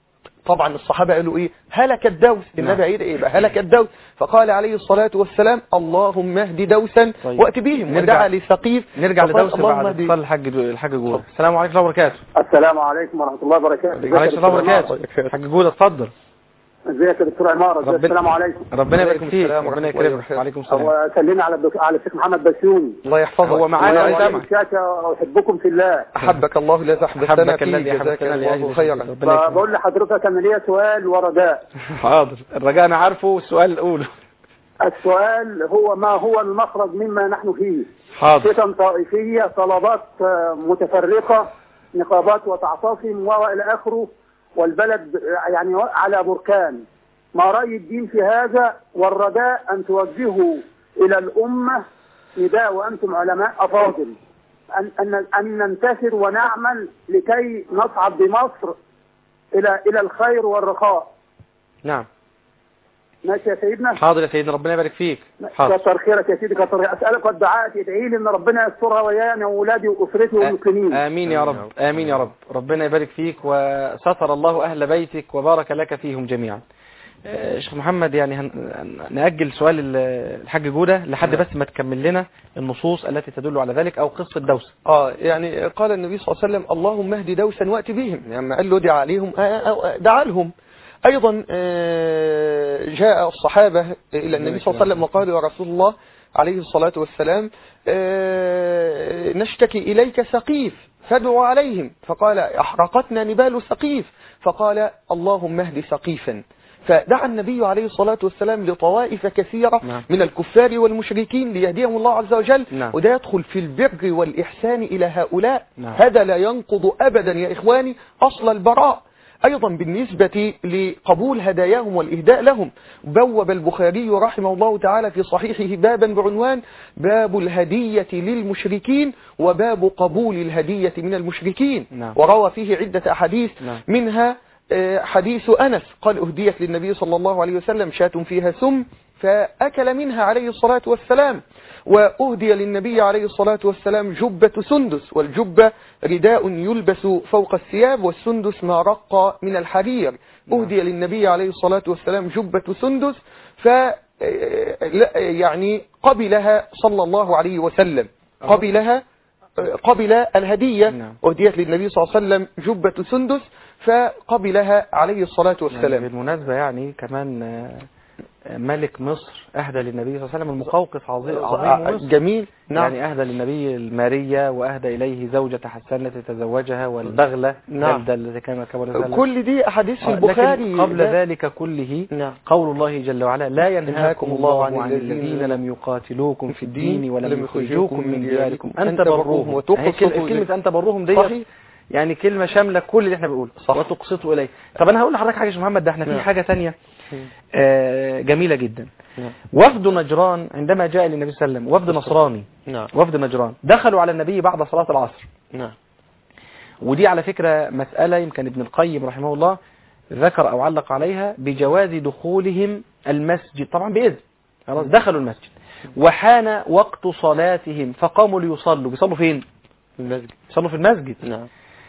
طبعا الصحابة قالوا ايه هلك الدوس النبي ايه ايه يبقى هلك الدوس فقال عليه الصلاة والسلام اللهم اهد دوسا طيب. وات بهم نرجع- ودعا لسقيف نرجع فقال لدوس اللهم بعد اهد- اتصال الحاج الحاج جوده السلام عليكم ورحمه الله وبركاته السلام عليكم ورحمة الله وبركاته ازيك يا عليكم السلام دكتور عمارة؟ وبركاته حاج جوده اتفضل ازيك يا دكتور عمارة ازيك؟ ربنا- السلام عليكم ربنا يبارك وعليكم فيك السلام ربنا ورحمة الله يكرمك وبركاته. وعليكم السلام هو سلمنا على الدك... على الشيخ محمد بسيوني الله يحفظك هو معانا الله ولا يعينك. سامع؟ الشاشة أحبكم في الله أحبك الله لا تحبسنا حبك فيه الذي جزاك حببتنا الله لأجله خيرا ربنا يكرمك فبقول لحضرتك أنا ليا سؤال ورداء حاضر الرجاء انا عارفه والسؤال الاول السؤال هو ما هو المخرج مما نحن فيه حاضر فتن طائفية طلبات آه، متفرقة نقابات وتعتصم وإلى آخره والبلد آه، يعني على بركان ما رأي الدين في هذا والرداء أن توجهوا إلى الأمة نداء وأنتم علماء أفاضل أن, أن, أن ننتشر ونعمل لكي نصعد بمصر إلى إلى الخير والرخاء نعم ماشي يا سيدنا حاضر يا سيدنا ربنا يبارك فيك حاضر كتر خيرك يا سيدي كتر خيرك. اسالك الدعاء تدعي لي ان ربنا يسترها وياي انا واولادي واسرتي والمسلمين آمين يا رب آمين يا رب ربنا يبارك فيك وستر الله أهل بيتك وبارك لك فيهم جميعا آه، شيخ محمد يعني هن- نأجل سؤال ال- الحاج جودة لحد بس ما تكمل لنا النصوص التي تدل على ذلك أو قصة دوسة اه يعني قال النبي صلى الله عليه وسلم اللهم اهد دوسا وات بهم يعني قال له دعا عليهم آه، آه، آه، دعا لهم ايضا آه، جاء الصحابة الى النبي صلى الله عليه وسلم وقالوا يا رسول الله عليه الصلاة والسلام آه، نشتكي اليك سقيف فادعوا عليهم فقال احرقتنا نبال سقيف فقال اللهم اهد سقيفا فدعا النبي عليه الصلاة والسلام لطوائف كثيرة نعم. من الكفار والمشركين ليهديهم الله عز وجل نعم. وده يدخل في البر والإحسان إلى هؤلاء نعم. هذا لا ينقض أبدا يا إخواني أصل البراء أيضا بالنسبة لقبول هداياهم والإهداء لهم بوب البخاري رحمه الله تعالى في صحيحه بابا بعنوان باب الهدية للمشركين وباب قبول الهدية من المشركين نعم. وروى فيه عدة أحاديث نعم. منها آه، حديث أنس قال أهديت للنبي صلى الله عليه وسلم شاة فيها سم فأكل منها عليه الصلاة والسلام وأهدي للنبي عليه الصلاة والسلام جبة سندس والجبة رداء يلبس فوق الثياب والسندس ما رق من الحرير أهدي للنبي عليه الصلاة والسلام جبة سندس ف آه، لا- يعني قبلها صلى الله عليه وسلم قبلها قبل الهدية نعم. أهديت للنبي صلى الله عليه وسلم جبة سندس فقبلها عليه الصلاة يعني والسلام بالمناسبة يعني كمان آه، آه، ملك مصر أهدى للنبي صلى الله عليه وسلم المقوقس عظيم عظيم مصر جميل نعم يعني أهدى للنبي المارية وأهدى إليه زوجة حسان التي تزوجها والبغلة نعم. جلدة التي كان كبر كل دي أحاديث في آه، البخاري لكن قبل لا- ذلك كله نعم قول الله جل وعلا لا ينهاكم الله عن الذين الذين لم يقاتلوكم في الدين ولم لم يخرجوكم من دياركم أن أن تبروهم تبروهم وتقسطوا وتقسطوا كلمة أن تبروهم دي صحيح يعني كلمة شاملة كل اللي احنا بنقوله صح. وتقسطوا إليه طب أنا هقول لحضرتك حاجة يا شيخ محمد ده احنا في نعم. حاجة تانية آه، جميلة جدا نعم وفد نجران عندما جاء للنبي صلى الله عليه وسلم وفد نصراني نعم وفد نجران دخلوا على النبي بعد صلاة العصر نعم ودي على فكرة مسألة يمكن ابن القيم رحمه الله ذكر أو علق عليها بجواز دخولهم المسجد طبعا بإذن خلاص دخلوا المسجد وحان وقت صلاتهم فقاموا ليصلوا بيصلوا فين؟ المسجد بيصلوا في المسجد نعم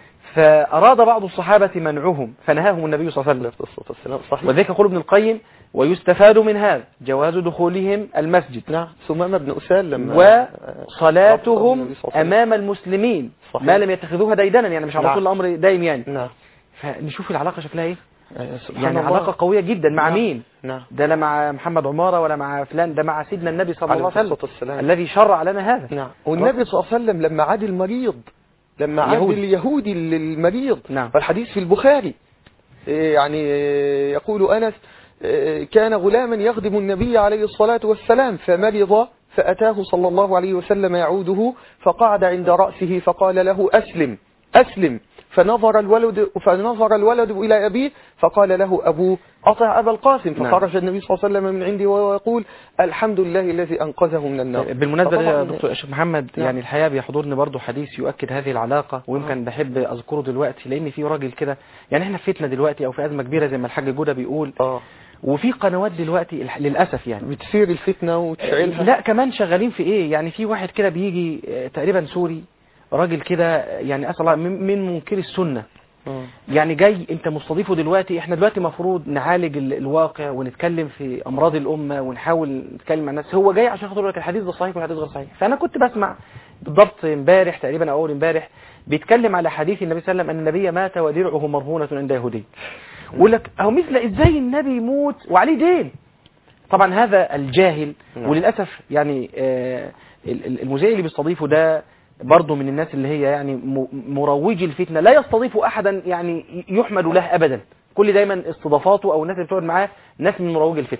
فأراد بعض الصحابة منعهم فنهاهم النبي صلى الله عليه وسلم الصلاة والسلام صحيح وذلك يقول ابن القيم ويستفاد من هذا جواز دخولهم المسجد نعم ثمامة بن أسال لما وصلاتهم النبي صلى الله عليه وسلم. أمام المسلمين صحيح. ما لم يتخذوها ديدنا يعني مش على نعم. طول الأمر دايم يعني نعم فنشوف العلاقة شكلها ايه آه، سبحان يعني الله. علاقة قوية جدا مع نعم. مين نعم ده لا مع محمد عمارة ولا مع فلان ده مع سيدنا النبي صلى الله عليه عليه وسلم الصلاة والسلام. الذي شرع لنا هذا نعم والنبي صلى الله عليه وسلم لما عاد المريض لما عاد يهودي. اليهودي المريض نعم. والحديث في البخاري إيه يعني إيه يقول أنس إيه كان غلاما يخدم النبي عليه الصلاة والسلام فمرض فأتاه صلى الله عليه وسلم يعوده فقعد عند رأسه فقال له أسلم أسلم فنظر الولد فنظر الولد إلى أبيه فقال له أبوه أطع أبا القاسم نعم. فخرج النبي صلى الله عليه وسلم من عنده وهو يقول الحمد لله الذي أنقذه من النار بالمناسبة فطبعاً يا دكتور شيخ محمد نعم. يعني الحقيقة بيحضرني برضو حديث يؤكد هذه العلاقة ويمكن بحب أذكره دلوقتي لأن في راجل كده يعني احنا في فتنة دلوقتي أو في أزمة كبيرة زي ما الحاج جودة بيقول آه وفي قنوات دلوقتي الح- للأسف يعني بتثير الفتنة وتشعلها لا كمان شغالين في ايه يعني في واحد كده بيجي آه، تقريبا سوري راجل كده آه، يعني اسال الله من من منكر السنه آه. يعني جاي انت مستضيفه دلوقتي احنا دلوقتي مفروض نعالج ال- الواقع ونتكلم في امراض الامه ونحاول نتكلم مع الناس هو جاي عشان خاطر يقول لك الحديث ده صحيح والحديث غير صحيح فانا كنت بسمع بالضبط امبارح تقريبا او اول امبارح بيتكلم على حديث النبي صلى الله عليه وسلم ان النبي مات ودرعه مرهونه عند يهودي يقول لك اهو مثل ازاي النبي يموت وعليه دين طبعا هذا الجاهل نعم. وللأسف يعني آه، ال- ال- المذيع اللي بيستضيفه ده برضه من الناس اللي هي يعني م- مروجي الفتنة لا يستضيف أحدا يعني يحمد له أبدا كل دايما استضافاته أو الناس اللي بتقعد معاه ناس من مروجي الفتنة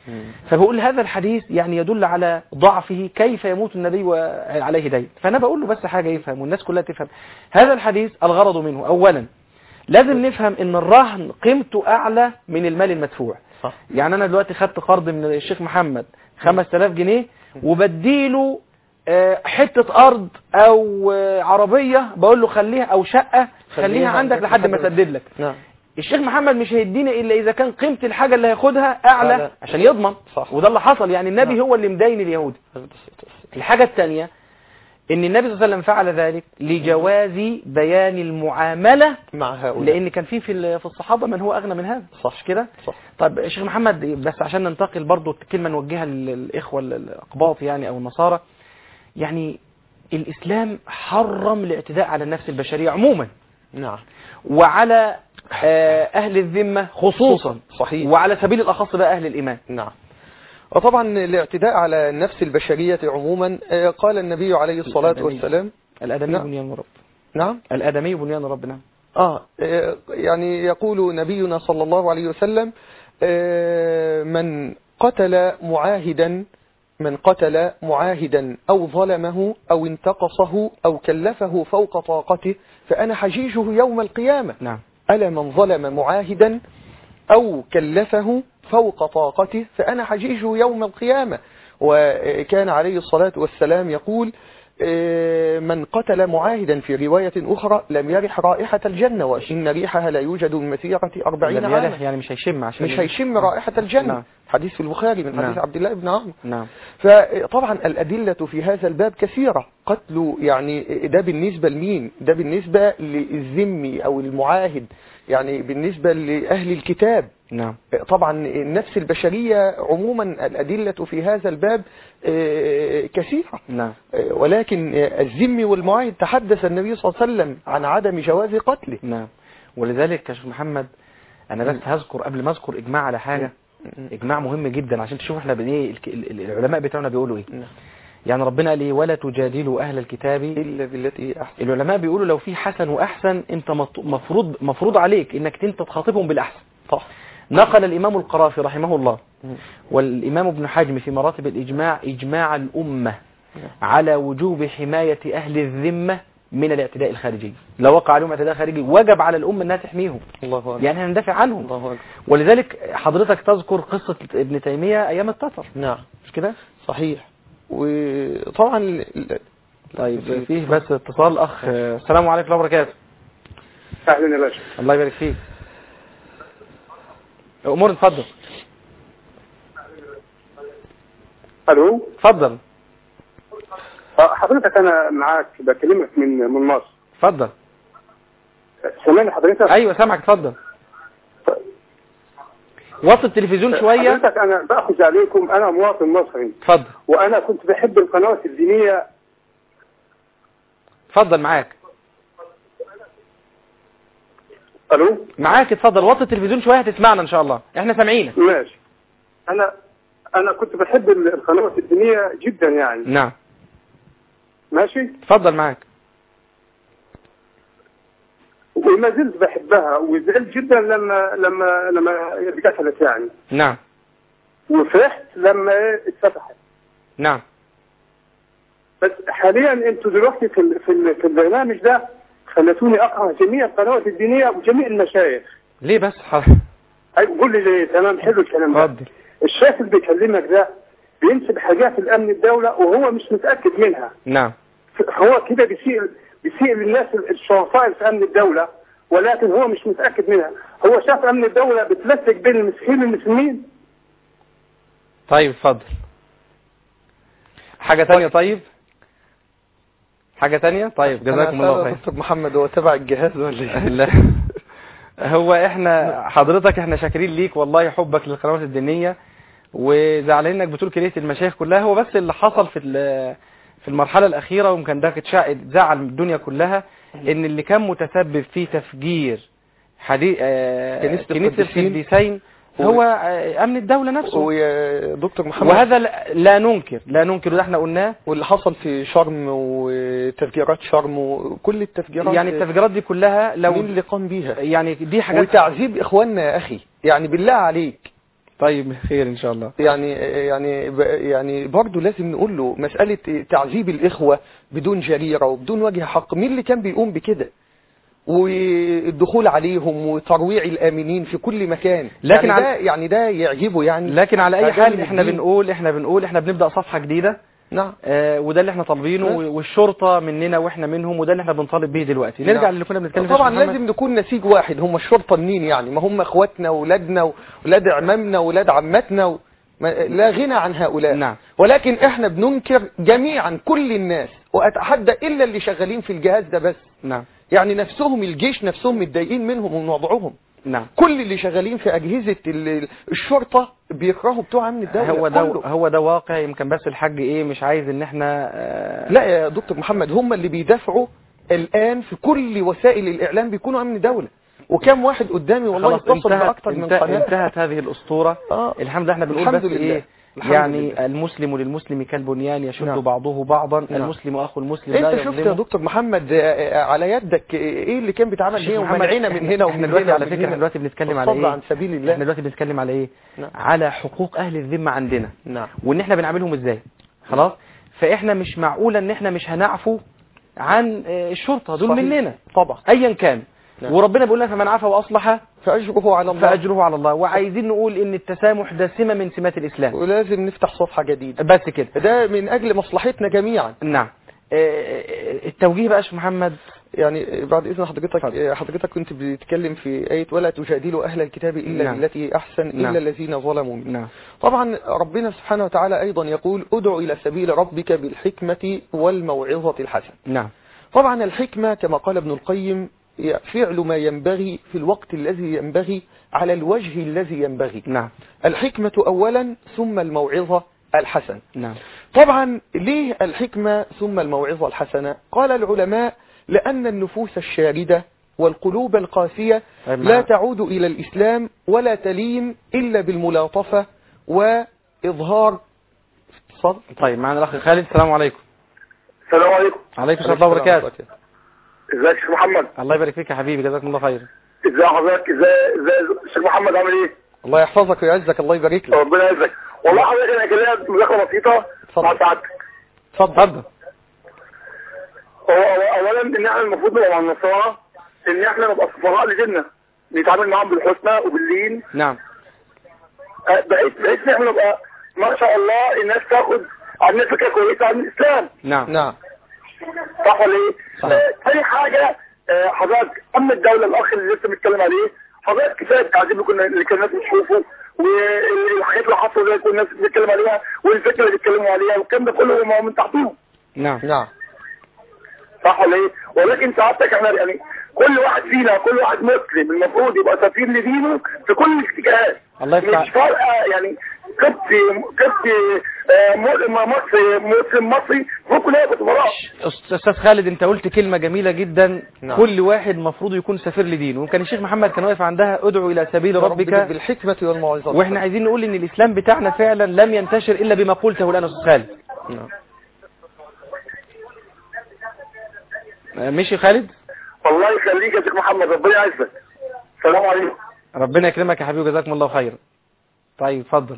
فبقول هذا الحديث يعني يدل على ضعفه كيف يموت النبي وعليه دين فأنا بقول له بس حاجة يفهم والناس كلها تفهم هذا الحديث الغرض منه أولا لازم نفهم ان الرهن قيمته اعلى من المال المدفوع صح. يعني انا دلوقتي خدت قرض من الشيخ محمد 5000 جنيه وبديله آه، حتة ارض او آه، عربية بقول له خليها او شقة خليها عندك لحد ما اسدد لك نعم الشيخ محمد مش هيدينا الا اذا كان قيمة الحاجة اللي هياخدها اعلى أعلى. عشان يضمن صح. وده اللي حصل يعني النبي نعم. هو اللي مدين اليهود الحاجة الثانية ان النبي صلى الله عليه وسلم فعل ذلك لجواز بيان المعاملة مع هؤلاء لان كان في في ال- في الصحابه من هو اغنى من هذا صح. مش كده صح طب يا شيخ محمد بس عشان ننتقل برضو كلمه نوجهها للاخوه ال- الاقباط يعني او النصارى يعني الاسلام حرم الاعتداء على النفس البشريه عموما نعم وعلى آه، اهل الذمه خصوصا صحيح وعلى سبيل الاخص بقى اهل الايمان نعم وطبعا الاعتداء على النفس البشرية عموما آه، قال النبي عليه الصلاة الآدمي. والسلام الادمي نعم. بنيان رب نعم الادمي بنيان رب نعم آه آه، يعني يقول نبينا صلى الله عليه وسلم آه، من قتل معاهدا من قتل معاهدا أو ظلمه أو انتقصه أو كلفه فوق طاقته فأنا حجيجه يوم القيامة نعم ألا من ظلم معاهدا أو كلفه فوق طاقته فأنا حجيجه يوم القيامة وكان عليه الصلاة والسلام يقول آه، من قتل معاهدا في رواية أخرى لم يرح رائحة الجنة وإن ريحها لا يوجد من مسيرة أربعين لم عاما يلح يعني مش هيشم عشان مش هيشم رائحة الجنة نعم. حديث في البخاري من حديث نعم. عبد الله بن عمرو نعم فطبعا الأدلة في هذا الباب كثيرة قتل يعني ده بالنسبة لمين ده بالنسبة للذمي أو المعاهد يعني بالنسبة لأهل الكتاب نعم طبعا النفس البشرية عموما الأدلة في هذا الباب آه، كثيرة نعم آه، ولكن آه، الذمي والمعاهد تحدث النبي صلى الله عليه وسلم عن عدم جواز قتله نعم ولذلك يا شيخ محمد انا بس هذكر قبل ما اذكر اجماع على حاجه اجماع مهم جدا عشان تشوف احنا بن ايه الك- ال- ال- العلماء بتوعنا بيقولوا ايه نعم. يعني ربنا قال ايه ولا تجادلوا اهل الكتاب إلا بالتي هي أحسن العلماء بيقولوا لو في حسن واحسن انت مط- مفروض مفروض عليك انك انت تخاطبهم بالاحسن صح نقل الامام القرافي رحمه الله مم. والامام ابن حجم في مراتب الاجماع اجماع الامه نعم. على وجوب حمايه اهل الذمه من الاعتداء الخارجي لو وقع عليهم اعتداء خارجي وجب على الامه انها تحميهم الله أكبر يعني هندافع عنهم الله أكبر ولذلك حضرتك تذكر قصة ابن تيمية أيام التتر نعم مش كده؟ صحيح وطبعا ال- ال- طيب فيه بس اتصال أخ السلام عليكم ورحمة الله وبركاته اهلا يا باشا الله يبارك فيك أمور اتفضل الو اتفضل آه، حضرتك انا معاك بكلمك من من مصر اتفضل سامعني حضرتك أيوة سامعك اتفضل وطي التلفزيون شوية حضرتك انا باخذ عليكم انا مواطن مصري اتفضل وانا كنت بحب القنوات الدينيه اتفضل معاك الو معاك اتفضل وطي التلفزيون شوية هتسمعنا إن شاء الله احنا سامعينك ماشي انا انا كنت بحب ال- القنوات الدينيه جدا يعني نعم ماشي اتفضل معاك وما زلت بحبها وزعلت جدا لما لما لما اتقفلت يعني نعم وفرحت لما اتفتحت نعم بس حاليا انتوا دلوقتي في ال- في ال- في البرنامج ده خلتوني اقرا جميع القنوات الدينيه وجميع المشايخ ليه بس حضرتك أي قول لي ليه تمام حلو الكلام ده اتفضل الشيخ اللي بيكلمك ده بينسب حاجات الامن الدوله وهو مش متاكد منها نعم هو كده بيسيء بيسيء للناس الشرفاء في امن الدوله ولكن هو مش متاكد منها هو شاف امن الدوله بتلسك بين المسيحيين والمسلمين طيب اتفضل حاجة تانية طيب حاجة تانية طيب جزاكم أنا الله أسأل خير دكتور محمد هو تبع الجهاز ولا ايه؟ لا هو احنا حضرتك احنا شاكرين ليك والله حبك للقنوات الدينية وزعلانين انك بتقول كريت المشايخ كلها هو بس اللي حصل في ال- في المرحلة الأخيرة ويمكن ده اتشع- زعل الدنيا كلها إن اللي كان متسبب في تفجير حديث كنيسة كنيسة القديسين. القديسين هو آه، أمن الدولة نفسه ويا دكتور محمد وهذا لا- لا ننكر لا ننكر ده احنا قلناه واللي حصل في شرم وتفجيرات شرم وكل التفجيرات يعني التفجيرات دي كلها لو مين اللي قام بيها يعني دي حاجات وتعذيب اخواننا يا اخي يعني بالله عليك طيب خير ان شاء الله يعني يعني ب- يعني برضه لازم نقول له مسألة تعذيب الإخوة بدون جريرة وبدون وجه حق مين اللي كان بيقوم بكده والدخول عليهم وترويع الآمنين في كل مكان لكن يعني على- ده يعني ده يعجبه يعني لكن على اي هذا حال من احنا الدين. بنقول احنا بنقول احنا بنبدا صفحه جديده نعم آه وده اللي احنا طالبينه نعم. والشرطه مننا واحنا منهم وده اللي احنا بنطالب بيه دلوقتي نرجع نعم. للي كنا بنتكلم فيه طبعا يا شيخ محمد. لازم نكون نسيج واحد هم الشرطة منين يعني ما هم اخواتنا واولادنا واولاد عمامنا واولاد عماتنا و... ما- لا غنى عن هؤلاء نعم. ولكن احنا بننكر جميعا كل الناس واتحدى الا اللي شغالين في الجهاز ده بس نعم يعني نفسهم الجيش نفسهم متضايقين منهم ومن وضعهم نعم كل اللي شغالين في اجهزة ال- الشرطة بيكرهوا بتوع امن الدولة هو ده كله. هو ده واقع يمكن بس الحاج ايه مش عايز ان احنا آه لا يا دكتور محمد هم اللي بيدافعوا الآن في كل وسائل الإعلام بيكونوا أمن دولة وكم واحد قدامي والله خلاص اتصل انتهت, بأكتر من انتهت, قناة انتهت هذه الاسطوره آه. الحمد لله احنا بنقول الحمد بس لله. ايه الحمد يعني لله. المسلم للمسلم كالبنيان يشد نعم. بعضه بعضا نعم. المسلم اخو المسلم لا انت شفت يا يظلمه دكتور محمد آه، آه، على يدك آه، ايه اللي كان بيتعمل شيخ هنا محمد، ومنعنا من احنا- هنا احنا ومن دلوقتي هنا على ومن فكره هنا. احنا دلوقتي بنتكلم على والصبر ايه عن سبيل احنا الله دلوقتي بنتكلم على ايه نعم. على حقوق اهل الذمه عندنا نعم وان احنا بنعاملهم ازاي خلاص فاحنا مش معقوله ان احنا مش هنعفو عن آه، الشرطه دول صحيح. مننا طبعا ايا كان نعم. وربنا بيقول لنا فمن عفا واصلح فأجره على الله فاجره على الله وعايزين نقول ان التسامح ده سمه من سمات الاسلام ولازم نفتح صفحة جديدة بس كده ده من أجل مصلحتنا جميعا نعم آه، التوجيه بقى يا شيخ محمد يعني بعد إذن حضرتك اتفضل. حضرتك كنت بتتكلم في آية ولا تجادلوا أهل الكتاب إلا نعم. بالتي أحسن إلا نعم. الذين ظلموا منهم نعم طبعا ربنا سبحانه وتعالى أيضا يقول ادع إلى سبيل ربك بالحكمة والموعظة الحسنة نعم طبعا الحكمة كما قال ابن القيم هي فعل ما ينبغي في الوقت الذي ينبغي على الوجه الذي ينبغي نعم الحكمة أولا ثم الموعظة الحسنة نعم طبعا ليه الحكمة ثم الموعظة الحسنة قال العلماء لأن النفوس الشاردة والقلوب القاسية طيب لا مع- تعود إلى الإسلام ولا تلين إلا بالملاطفة وإظهار صد طيب معنا الاخ خالد السلام عليكم السلام عليكم عليكم السلام ورحمه الله وبركاته ازيك يا شيخ محمد الله يبارك فيك يا حبيبي جزاكم الله خير ازي حضرتك ازاي ازاي الشيخ محمد عامل ايه الله يحفظك ويعزك الله يبارك لك ربنا يعزك والله حضرتك انا كان ليا مذاكره بسيطه اتفضل. مع سعادتك اتفضل هو هو اولا ان احنا المفروض نبقى مع النصارى ان احنا نبقى سفراء لديننا نتعامل معاهم بالحسنى وباللين نعم أه، بحيث بحيث ان احنا نبقى ما شاء الله الناس تاخد عننا فكره كويسه عن الاسلام نعم نعم صح ولا ايه؟ صح. آه، تاني حاجه آه، حضرتك امن الدوله الاخ اللي لسه بنتكلم عليه حضرتك كفايه التعذيب اللي كنا اللي كان الناس بتشوفه والحاجات اللي حصلت اللي كنا الناس بتتكلم عليها والفكره اللي بيتكلموا عليها والكلام ده كله ما هو من تحتهم نعم نعم صح ولا ايه؟ ولكن سعادتك احنا يعني كل واحد فينا كل واحد مسلم المفروض يبقى سفير لدينه في كل الاتجاهات الله يفتح مش فارقه يعني قبطي قبطي آه، م- مصري مسلم مصري المفروض كلنا يبقى سفراء استاذ خالد انت قلت كلمه جميله جدا نعم. كل واحد مفروض يكون سفير لدينه وكان الشيخ محمد كان واقف عندها ادعو الى سبيل ربك بالحكمة والموعظة واحنا عايزين نقول ان الاسلام بتاعنا فعلا لم ينتشر الا بما قلته الان يا استاذ خالد نعم. آه، ماشي خالد الله يخليك يا شيخ محمد ربنا يعزك السلام عليكم ربنا يكرمك يا حبيبي جزاكم الله خيرا طيب اتفضل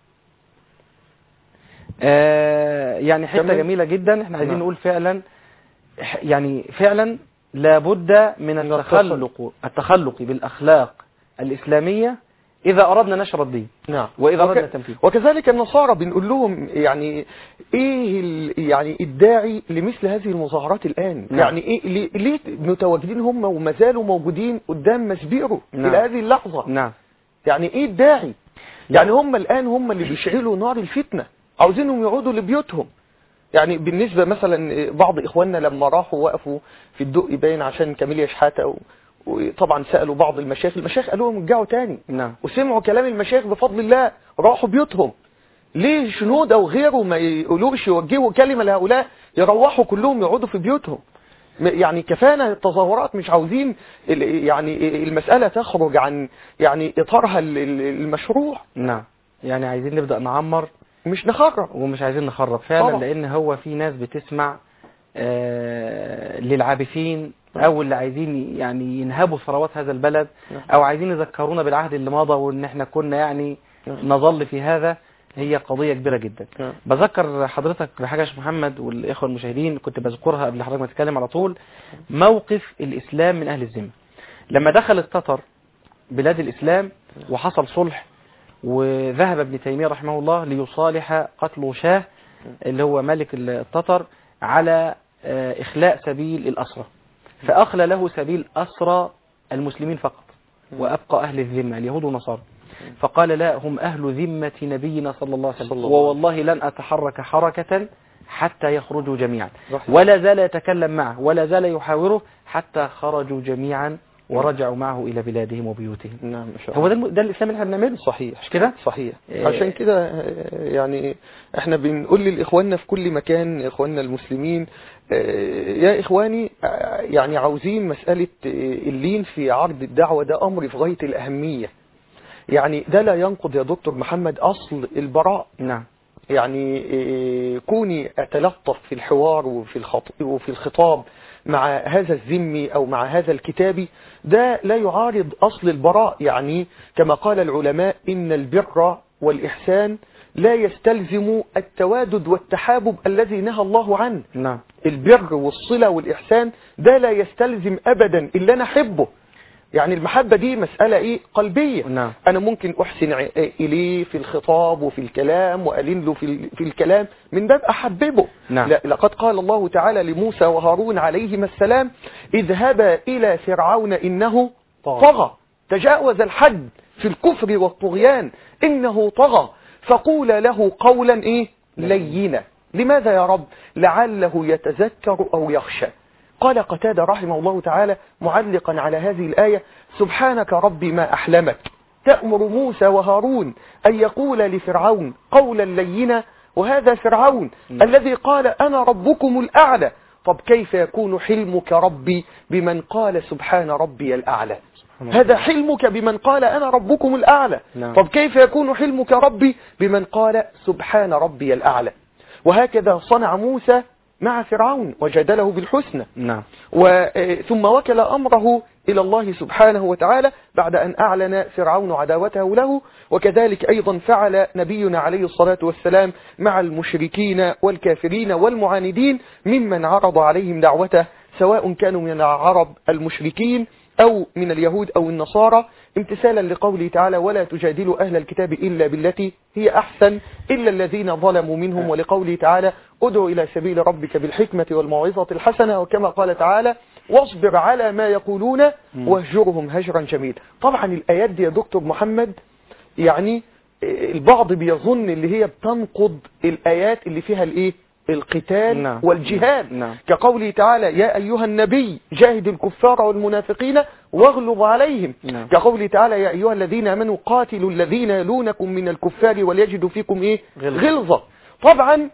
آه يعني حته كمل. جميله جدا احنا عايزين نعم. نقول فعلا ح- يعني فعلا لابد من من التخلق التخلق بالاخلاق الاسلاميه اذا اردنا نشر الدين نعم وإذا وك- أردنا التنفيذ. وكذلك النصارى بنقول لهم يعني ايه ال- يعني الداعي لمثل هذه المظاهرات الان نعم. يعني ايه ليه, ليه متواجدين هم وما زالوا موجودين قدام مسبيرو نعم. الى هذه اللحظة نعم يعني ايه الداعي يعني هم الان هم اللي بيشعلوا نار الفتنة عاوزينهم يعودوا لبيوتهم يعني بالنسبة مثلا بعض اخواننا لما راحوا وقفوا في الدق باين عشان كاميليا شحاتة و- وطبعا سألوا بعض المشايخ المشايخ قالوا لهم ارجعوا تاني نعم وسمعوا كلام المشايخ بفضل الله راحوا بيوتهم ليه شنود او غيره ما يقولوش يوجهوا كلمة لهؤلاء يروحوا كلهم يقعدوا في بيوتهم م- يعني كفانا التظاهرات مش عاوزين ال- يعني المسألة تخرج عن يعني اطارها ال- ال- المشروع نعم يعني عايزين نبدا نعمر مش نخرج ومش عايزين نخرب فعلا طبعا. لان هو في ناس بتسمع آه للعابثين او اللي عايزين يعني ينهبوا ثروات هذا البلد نعم. او عايزين يذكرونا بالعهد اللي مضى وان احنا كنا يعني نعم. نظل في هذا هي قضية كبيرة جدا نعم. بذكر حضرتك بحاجة يا شيخ محمد والإخوة المشاهدين كنت بذكرها قبل حضرتك ما تتكلم على طول موقف الإسلام من أهل الذمة لما دخل التتر بلاد الإسلام وحصل صلح وذهب ابن تيمية رحمه الله ليصالح قتل شاه اللي هو ملك التتر على آه، إخلاء سبيل الأسرة فأخلى له سبيل أسرى المسلمين فقط وأبقى أهل الذمة اليهود والنصارى فقال لا هم أهل ذمة نبينا صلى الله عليه صلى وسلم الله عليه ووالله لن أتحرك حركة حتى يخرجوا جميعا صحيح. ولا زال يتكلم معه ولا زال يحاوره حتى خرجوا جميعا ورجعوا معه إلى بلادهم وبيوتهم نعم إن شاء الله هو ده, الم- ده الإسلام اللي احنا بنعمله صحيح مش كده؟ صحيح إيه. عشان كده آه، يعني احنا بنقول لاخواننا في كل مكان اخواننا المسلمين آه، يا اخواني آه، يعني عاوزين مسألة آه، اللين في عرض الدعوة ده امر في غاية الاهمية يعني ده لا ينقض يا دكتور محمد اصل البراء نعم يعني إيه، كوني أتلطف في الحوار وفي الخط... وفي الخطاب مع هذا الذمي أو مع هذا الكتابي ده لا يعارض أصل البراء يعني كما قال العلماء إن البر والإحسان لا يستلزم التوادد والتحابب الذي نهى الله عنه نعم البر والصلة والإحسان ده لا يستلزم أبدا إلا أنا أحبه يعني المحبة دي مسألة إيه قلبية نعم. أنا ممكن أحسن ع- إليه في الخطاب وفي الكلام وألين له في, ال- في الكلام من باب أحببه نعم. لا- لقد قال الله تعالى لموسى وهارون عليهما السلام اذهبا إلى فرعون إنه طغى. طغى تجاوز الحد في الكفر والطغيان إنه طغى فقول له قولا إيه لينا لماذا يا رب لعله يتذكر أو يخشى قال قتادة رحمه الله تعالى معلقا على هذه الآية سبحانك ربي ما أحلمك تأمر موسى وهارون أن يقول لفرعون قولا لينا وهذا فرعون الذي قال أنا ربكم الأعلى طب كيف يكون حلمك ربي بمن قال سبحان ربي الأعلى هذا حلمك بمن قال أنا ربكم الأعلى نعم. طب كيف يكون حلمك ربي بمن قال سبحان ربي الأعلى وهكذا صنع موسى مع فرعون وجادله بالحسنى نعم و- ثم وكل أمره إلى الله سبحانه وتعالى بعد أن أعلن فرعون عداوته له وكذلك أيضا فعل نبينا عليه الصلاة والسلام مع المشركين والكافرين والمعاندين ممن عرض عليهم دعوته سواء كانوا من العرب المشركين أو من اليهود أو النصارى امتثالا لقوله تعالى ولا تجادلوا أهل الكتاب إلا بالتي هي أحسن إلا الذين ظلموا منهم ولقوله تعالى ادع إلى سبيل ربك بالحكمة والموعظة الحسنة وكما قال تعالى واصبر على ما يقولون واهجرهم هجرا جميلا طبعا الآيات دي يا دكتور محمد يعني البعض بيظن اللي هي بتنقض الآيات اللي فيها الايه القتال نعم. والجهاد نعم. كقوله تعالى يا أيها النبي جاهد الكفار والمنافقين واغلظ عليهم نعم. كقوله تعالى يا أيها الذين آمنوا قاتلوا الذين يلونكم من الكفار وليجدوا فيكم إيه غلظة. غلظة طبعا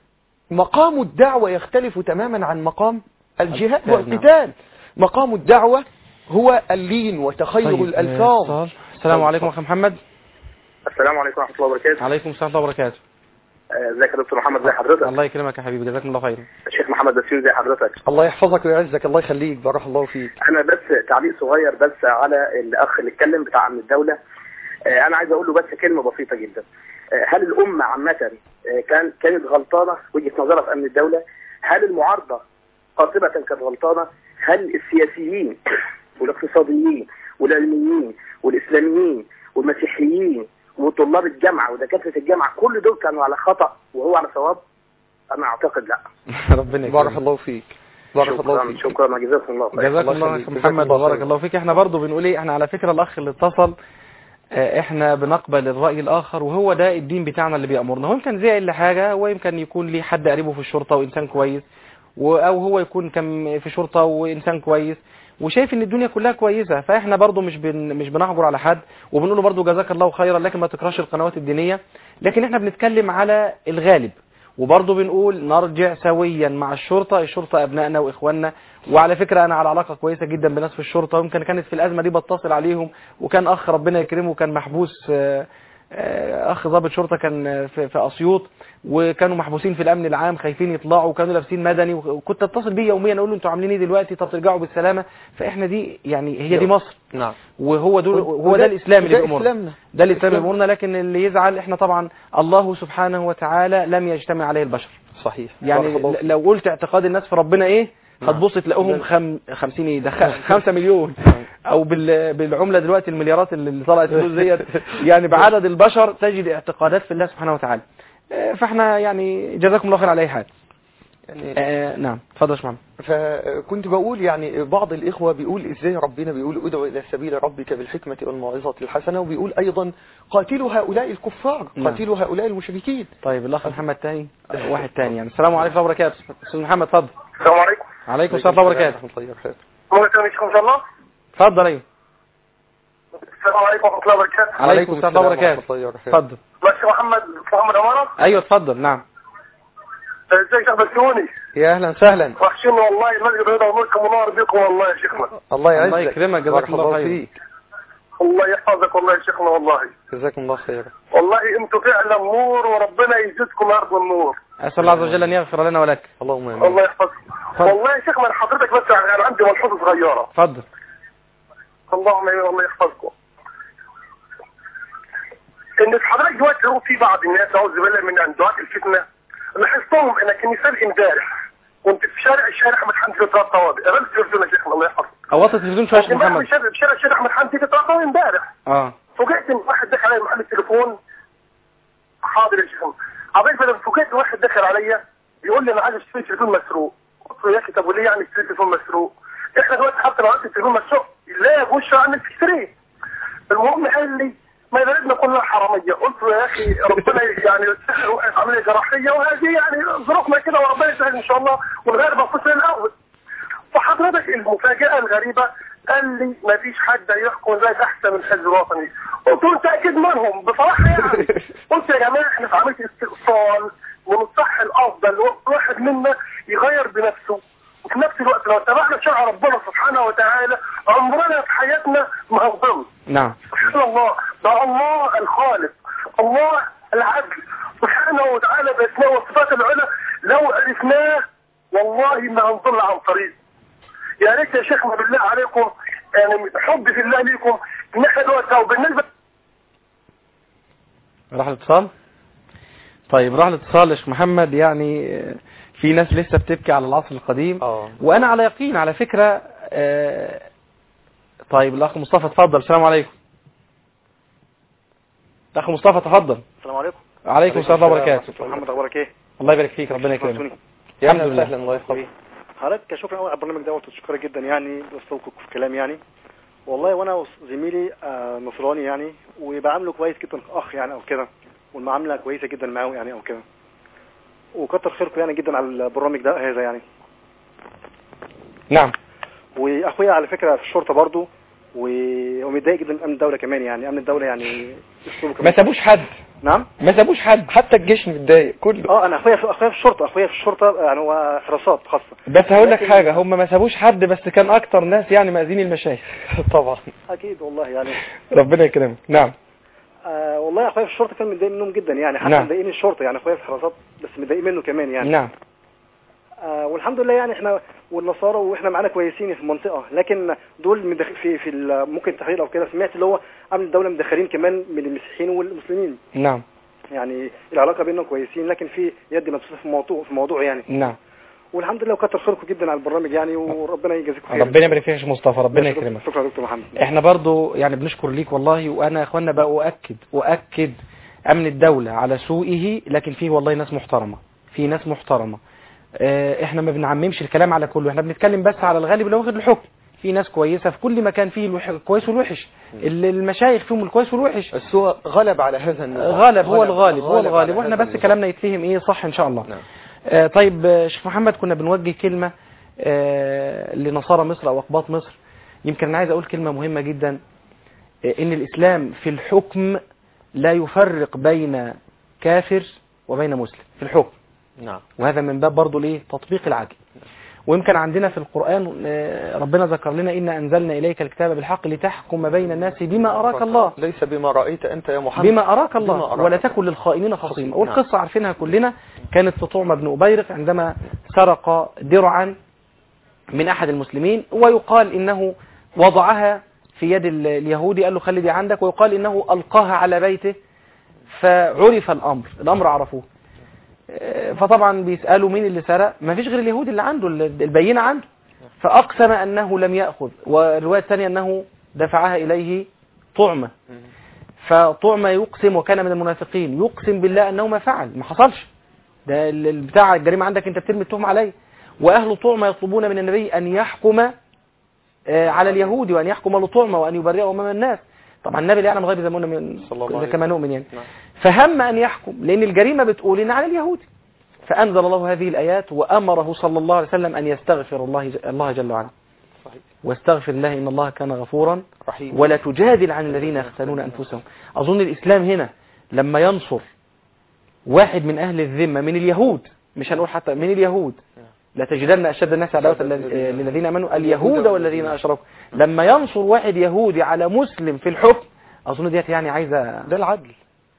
مقام الدعوة يختلف تماما عن مقام الجهاد القتال، نعم. والقتال مقام الدعوة هو اللين وتخير طيب، الألفاظ آه، السلام عليكم أخي محمد السلام عليكم ورحمة الله وبركاته عليكم السلام ورحمة الله وبركاته آه، ازيك يا دكتور محمد زي حضرتك الله يكرمك يا حبيبي جزاكم الله خيرا الشيخ محمد بسيون زي حضرتك الله يحفظك ويعزك الله يخليك بارك الله فيك انا بس تعليق صغير بس على الاخ اللي اتكلم بتاع امن الدولة آه، انا عايز اقول له بس كلمة بسيطة جدا آه، هل الامة عامة آه، كان كانت غلطانة وجهة نظرها في امن الدولة هل المعارضة قاطبة كانت غلطانة هل السياسيين والاقتصاديين والعلميين والاسلاميين والمسيحيين وطلاب الجامعة ودكاترة الجامعة كل دول كانوا على خطأ وهو على صواب انا اعتقد لا ربنا بارك يكرمك الله فيك بارك الله شكرا فيك شكرا جزاكم الله خير جزاك الله الله يخليك. أخي جزاك محمد الله وبارك خير. الله فيك احنا برضو بنقول ايه احنا على فكرة الاخ اللي اتصل آه، احنا بنقبل الرأي الاخر وهو ده الدين بتاعنا اللي بيأمرنا هو يمكن زي اللي حاجة ويمكن يكون ليه حد قريبه في الشرطة وانسان كويس و- او هو يكون كان في شرطة وانسان كويس وشايف ان الدنيا كلها كويسة فاحنا برضو مش بن مش بنحجر على حد وبنقول له برضو جزاك الله خيرا لكن ما تكرهش القنوات الدينية لكن احنا بنتكلم على الغالب وبرضه بنقول نرجع سويا مع الشرطة الشرطة أبنائنا وإخواننا وعلى فكرة أنا على علاقة كويسة جدا بناس في الشرطة ويمكن كانت في الأزمة دي بتصل عليهم وكان أخ ربنا يكرمه كان محبوس آه، آه، اخ ضابط شرطه كان في, في اسيوط وكانوا محبوسين في الامن العام خايفين يطلعوا وكانوا لابسين مدني وكنت اتصل بيه يوميا اقول له انتوا عاملين ايه دلوقتي طب ترجعوا بالسلامه فاحنا دي يعني هي دي مصر نعم وهو دول هو وده- ده الاسلام اللي وده بيأمرنا إسلامنا. ده الاسلام اللي إسلام. بيأمرنا لكن اللي يزعل احنا طبعا الله سبحانه وتعالى لم يجتمع عليه البشر صحيح يعني بارك الله ل- لو قلت اعتقاد الناس في ربنا ايه نعم. هتبص تلاقوهم خم... خمسين ايه ده خ- خمسة مليون او بال... بالعملة دلوقتي المليارات اللي طلعت فلوس ديت يعني بعدد البشر تجد اعتقادات في الله سبحانه وتعالى آه، فاحنا يعني جزاكم الله خير على اي حال يعني آه نعم اتفضل يا باشمهندس فكنت بقول يعني بعض الإخوة بيقول إزاي ربنا بيقول ادعو إلى سبيل ربك بالحكمة والموعظة الحسنة وبيقول أيضا قاتلوا هؤلاء الكفار نعم. قاتلوا هؤلاء المشركين طيب الاخ محمد تاني آه، واحد تاني يعني السلام عليكم ورحمه الله وبركاته استاذ محمد اتفضل السلام عليكم عليكم السلام ورحمه الله وبركاته ورحمة الله وبركاته ممكن ان شاء الله اتفضل ايوه السلام عليكم ورحمه الله وبركاته عليكم السلام ورحمه الله وبركاته ورحمة الله وبركاته اتفضل باشا محمد محمد عمارة ايوه اتفضل نعم ازيك يا بسيوني يا أهلا وسهلا وحشين والله المسجد هنا ونوركم ونور بكم والله يا شيخنا الله يعزك الله يكرمك، جزاك بارك الله خير. فيك الله يحفظك والله يا شيخنا والله جزاكم الله خيرا والله انتم فعلا نور وربنا يزيدكم ارض النور اسال الله عز وجل ان يغفر لنا ولك اللهم آمين الله يحفظك والله يا شيخنا حضرتك بس انا عندي ملحوظه صغيره اتفضل اللهم امين الله يحفظكم ان حضرتك دلوقتي هو في بعض الناس اعوذ بالله من ان دعاة الفتنه لاحظتهم انك مثال امبارح كنت في شارع الشارع احمد حمدي في ثلاث طوابق قابلت التلفزيون يا شيخنا الله يحفظك اوطي التلفزيون شويه يا شيخ امبارح محمد في شارع- في شارع الشارع احمد حمدي في ثلاث طوابق امبارح اه فوجئت ان واحد دخل علي محل التليفون حاضر يا شيخ عبيت بدل فوجئت ان واحد دخل عليا بيقول لي انا عايز اشتري تليفون مسروق قلت له يا اخي طب وليه يعني اشتري تليفون مسروق احنا دلوقتي حتى لو عندك التليفون مسروق لا يجوز شرعا انك تشتريه المهم قال لي ما بلدنا كلها حراميه قلت له يا اخي ربنا يعني يسهل وقف عمليه جراحيه وهذه يعني ظروفنا كده وربنا يسهل ان شاء الله ونغير بنفسنا الاول فحضرتك المفاجأة الغريبة قال لي ما فيش حد هيحكم ذلك احسن من الحزب الوطني قلت له انت اكيد منهم بصراحة يعني قلت يا جماعة احنا في عملية استئصال ومن الصح الافضل واحد منا يغير بنفسه وفي نفس الوقت لو اتبعنا شرع ربنا سبحانه وتعالى عمرنا في حياتنا ما هنضل نعم سبحان الله ده الله الخالق الله العدل سبحانه وتعالى باسماء وصفات العلى لو عرفناه والله ما هنضل عن طريق يا ريت يا شيخنا بالله عليكم يعني حبي في الله ليكم ان احنا دلوقتي أو بالنسبه راح الاتصال طيب راح الاتصال يا شيخ محمد يعني آه، في ناس لسه بتبكي على العصر القديم اه وانا على يقين على فكرة آه، طيب الاخ مصطفى اتفضل السلام عليكم الاخ مصطفى تفضل السلام عليكم عليكم السلام ورحمه الله وبركاته محمد اخبارك ايه الله يبارك فيك ربنا يكرمك يا الحمد أهلا لله. وسهلا الله يحفظك حضرتك شكرا قوي على البرنامج دوت وشكرا جدا يعني بستوقف في كلام يعني والله وانا وزميلي آه، نصراني يعني وبعامله كويس جدا اخ يعني او كده والمعامله كويسه جدا معاه يعني او كده وكتر خيركم يعني جدا على البرنامج ده هذا يعني نعم واخويا على فكره في الشرطه برضو و- ومتضايق جدا من امن الدوله كمان يعني امن الدوله يعني اسلوبه ما كمان سابوش حد نعم ما سابوش حد حتى الجيش متضايق كله اه انا اخويا في اخويا في الشرطه اخويا في الشرطه يعني هو حراسات خاصه بس هقول لك لكن- حاجة هم ما سابوش حد بس كان اكتر ناس يعني مأذين المشايخ طبعا اكيد والله يعني ربنا يكرمك نعم آه والله اخويا في الشرطه كان متضايق منهم جدا يعني حتى نعم. مضايقين الشرطه يعني اخويا في الحراسات بس متضايقين منه كمان يعني نعم آه والحمد لله يعني احنا والنصارى واحنا معانا كويسين في المنطقه لكن دول مدخ... في في ال- ممكن تحرير او كده سمعت اللي هو امن الدوله مدخلين كمان من المسيحيين والمسلمين نعم يعني العلاقه بينهم كويسين لكن في يد مبسوطه في موضوع في موضوع يعني نعم والحمد لله وكتر خيركم جدا على البرنامج يعني وربنا يجازيكم خير ربنا يبارك فيك يا شيخ مصطفى ربنا شكرا- يكرمك شكرا يا دكتور محمد احنا برضو يعني بنشكر ليك والله وانا يا اخوانا بقى اؤكد اؤكد امن الدولة على سوءه لكن فيه والله ناس محترمة في ناس محترمة اه، احنا ما بنعممش الكلام على كله احنا بنتكلم بس على الغالب اللي واخد الحكم في ناس كويسة في كل مكان فيه الوح- الكويس والوحش ال- المشايخ فيهم الكويس والوحش بس هو غلب على هذا النظام غالب هو الغالب هو غلب الغالب على واحنا هذا بس النظام. كلامنا يتفهم ايه صح ان شاء الله نعم آه، طيب آه، شيخ محمد كنا بنوجه كلمة آه، لنصارى مصر أو أقباط مصر يمكن أنا عايز أقول كلمة مهمة جدا آه، إن الإسلام في الحكم لا يفرق بين كافر وبين مسلم في الحكم نعم وهذا من باب برضه ليه تطبيق العدل ويمكن عندنا في القرآن آه، ربنا ذكر لنا إن أنزلنا إليك الكتاب بالحق لتحكم بين الناس بما أراك الله ليس بما رأيت أنت يا محمد بما أراك الله بما أراك ولا الله. تكن للخائنين خصيما خصيما. والقصة عارفينها كلنا كانت في طعمة بن أبيرق عندما سرق درعا من أحد المسلمين ويقال إنه وضعها في يد ال- اليهودي قال له خلي دي عندك ويقال إنه ألقاها على بيته فعرف الأمر الأمر عرفوه آه، فطبعا بيسألوا مين اللي سرق ما فيش غير اليهودي اللي عنده ال- البينة عنده فأقسم أنه لم يأخذ والرواية الثانية أنه دفعها إليه طعمة فطعمة يقسم وكان من المنافقين يقسم بالله أنه ما فعل ما حصلش ده ال- ال- بتاع الجريمة عندك أنت بترمي التهمة عليه وأهل طعمة يطلبون من النبي أن يحكم آه، على اليهود وأن يحكم لطعمة وأن يبرئه أمام الناس طبعا النبي لا يعلم غيب زي ما قلنا من صلى الله عليه كما وسلم. نؤمن يعني نعم. فهم أن يحكم لأن الجريمة بتقول إن على اليهود فأنزل الله هذه الآيات وأمره صلى الله عليه وسلم أن يستغفر الله ج- الله جل وعلا صحيح. واستغفر الله إن الله كان غفورا رحيم ولا تجادل عن الذين يختانون أنفسهم أظن الإسلام هنا لما ينصر واحد من أهل الذمة من اليهود مش هنقول حتى من اليهود لا تجدن أشد الناس عداوة لل- للذين آمنوا اليهود والذين أشركوا لما ينصر واحد يهودي على مسلم في الحكم أظن ديت يعني عايزة ده العدل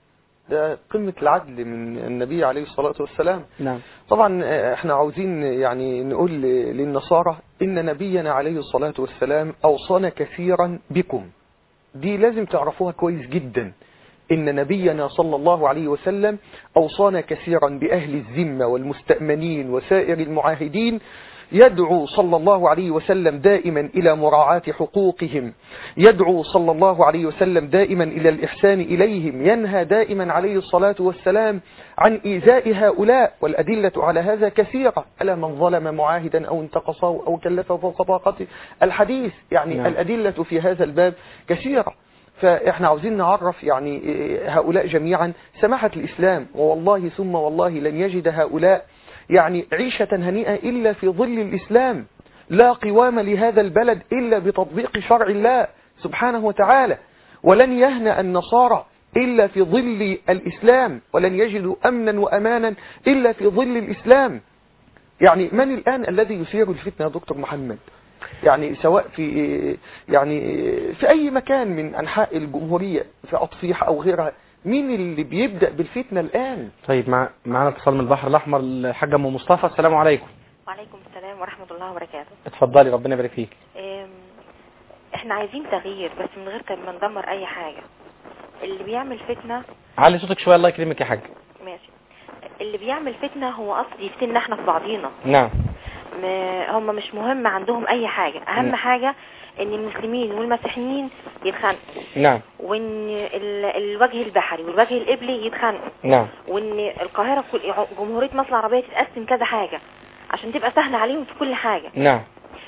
ده قمة العدل من النبي عليه الصلاة والسلام نعم طبعا آه، احنا عاوزين يعني نقول ل- للنصارى ان نبينا عليه الصلاة والسلام اوصانا كثيرا بكم دي لازم تعرفوها كويس جدا ان نبينا صلى الله عليه وسلم اوصانا كثيرا باهل الذمة والمستأمنين وسائر المعاهدين يدعو صلى الله عليه وسلم دائما إلى مراعاة حقوقهم يدعو صلى الله عليه وسلم دائما إلى الإحسان إليهم ينهى دائما عليه الصلاة والسلام عن إيذاء هؤلاء والأدلة على هذا كثيرة ألا من ظلم معاهدا أو انتقصه أو كلفه فوق طاقته الحديث يعني نعم. نعم. الأدلة في هذا الباب كثيرة فإحنا عاوزين نعرف يعني إيه هؤلاء جميعا سماحة الإسلام ووالله ثم والله لن يجد هؤلاء يعني عيشة هنيئة إلا في ظل الإسلام لا قوام لهذا البلد إلا بتطبيق شرع الله سبحانه وتعالى ولن يهنأ النصارى إلا في ظل الإسلام ولن يجدوا أمنا وأمانا إلا في ظل الإسلام يعني من الآن الذي يثير الفتنة يا دكتور محمد يعني سواء في يعني في أي مكان من أنحاء الجمهورية في أطفيح أو غيرها مين اللي بيبدأ بالفتنة الآن طيب مع معانا اتصال من البحر الأحمر الحاج أم مصطفى السلام عليكم وعليكم السلام ورحمة الله وبركاته اتفضلي ربنا يبارك فيك إم، احنا عايزين تغيير بس من غير ما ندمر اي حاجة اللي بيعمل فتنة علي صوتك شوية الله يكرمك يا حاج ماشي اللي بيعمل فتنة هو قصد يفتنا احنا في بعضينا نعم م... هم مش مهم عندهم اي حاجة اهم نعم. حاجة ان المسلمين والمسيحيين يتخانقوا نعم وان ال... الوجه البحري والوجه القبلي يتخانقوا نعم وان القاهرة كل... جمهورية مصر العربية تتقسم كذا حاجة عشان تبقى سهلة عليهم في كل حاجة نعم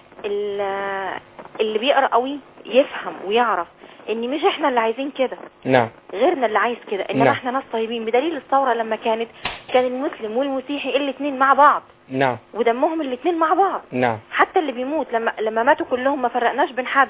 ال- اللي بيقرا قوي يفهم ويعرف ان مش احنا اللي عايزين كده نعم غيرنا اللي عايز كده انما نعم. احنا ناس طيبين بدليل الثوره لما كانت كان المسلم والمسيحي الاثنين مع بعض نعم ودمهم الاثنين مع بعض نعم حتى اللي بيموت لما لما ماتوا كلهم ما فرقناش بين حد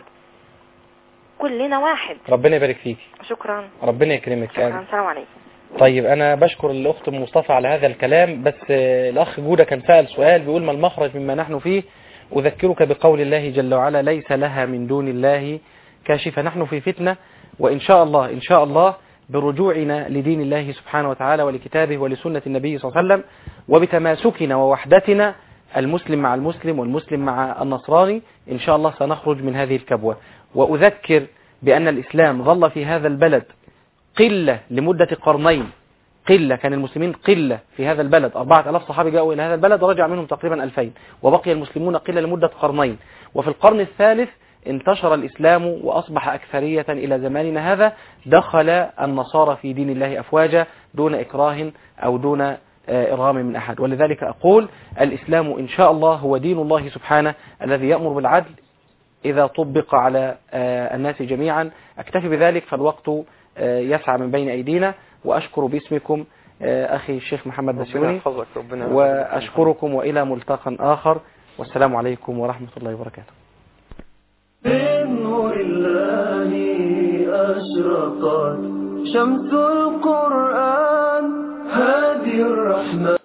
كلنا واحد ربنا يبارك فيك شكرا ربنا يكرمك شكرا السلام عليكم طيب انا بشكر الاخت ام مصطفى على هذا الكلام بس آه، الاخ جودة كان سأل سؤال بيقول ما المخرج مما نحن فيه اذكرك بقول الله جل وعلا ليس لها من دون الله كاشفة نحن في فتنة وان شاء الله ان شاء الله برجوعنا لدين الله سبحانه وتعالى ولكتابه ولسنة النبي صلى الله عليه وسلم وبتماسكنا ووحدتنا المسلم مع المسلم والمسلم مع النصراني إن شاء الله سنخرج من هذه الكبوة وأذكر بأن الإسلام ظل في هذا البلد قلة لمدة قرنين قلة كان المسلمين قلة في هذا البلد أربعة ألاف صحابي جاءوا إلى هذا البلد ورجع منهم تقريبا ألفين وبقي المسلمون قلة لمدة قرنين وفي القرن الثالث انتشر الإسلام وأصبح أكثرية إلى زماننا هذا دخل النصارى في دين الله أفواجا دون إكراه أو دون آه، إرغام من أحد ولذلك أقول الإسلام إن شاء الله هو دين الله سبحانه الذي يأمر بالعدل إذا طبق على آه، الناس جميعا أكتفي بذلك فالوقت آه، يسعى من بين أيدينا وأشكر باسمكم آه، أخي الشيخ محمد ربنا بسيوني يحفظك ربنا وأشكركم وإلى ملتقى آخر والسلام عليكم ورحمة الله وبركاته بنور الله أشرقت شمس القرآن هادي الرحمن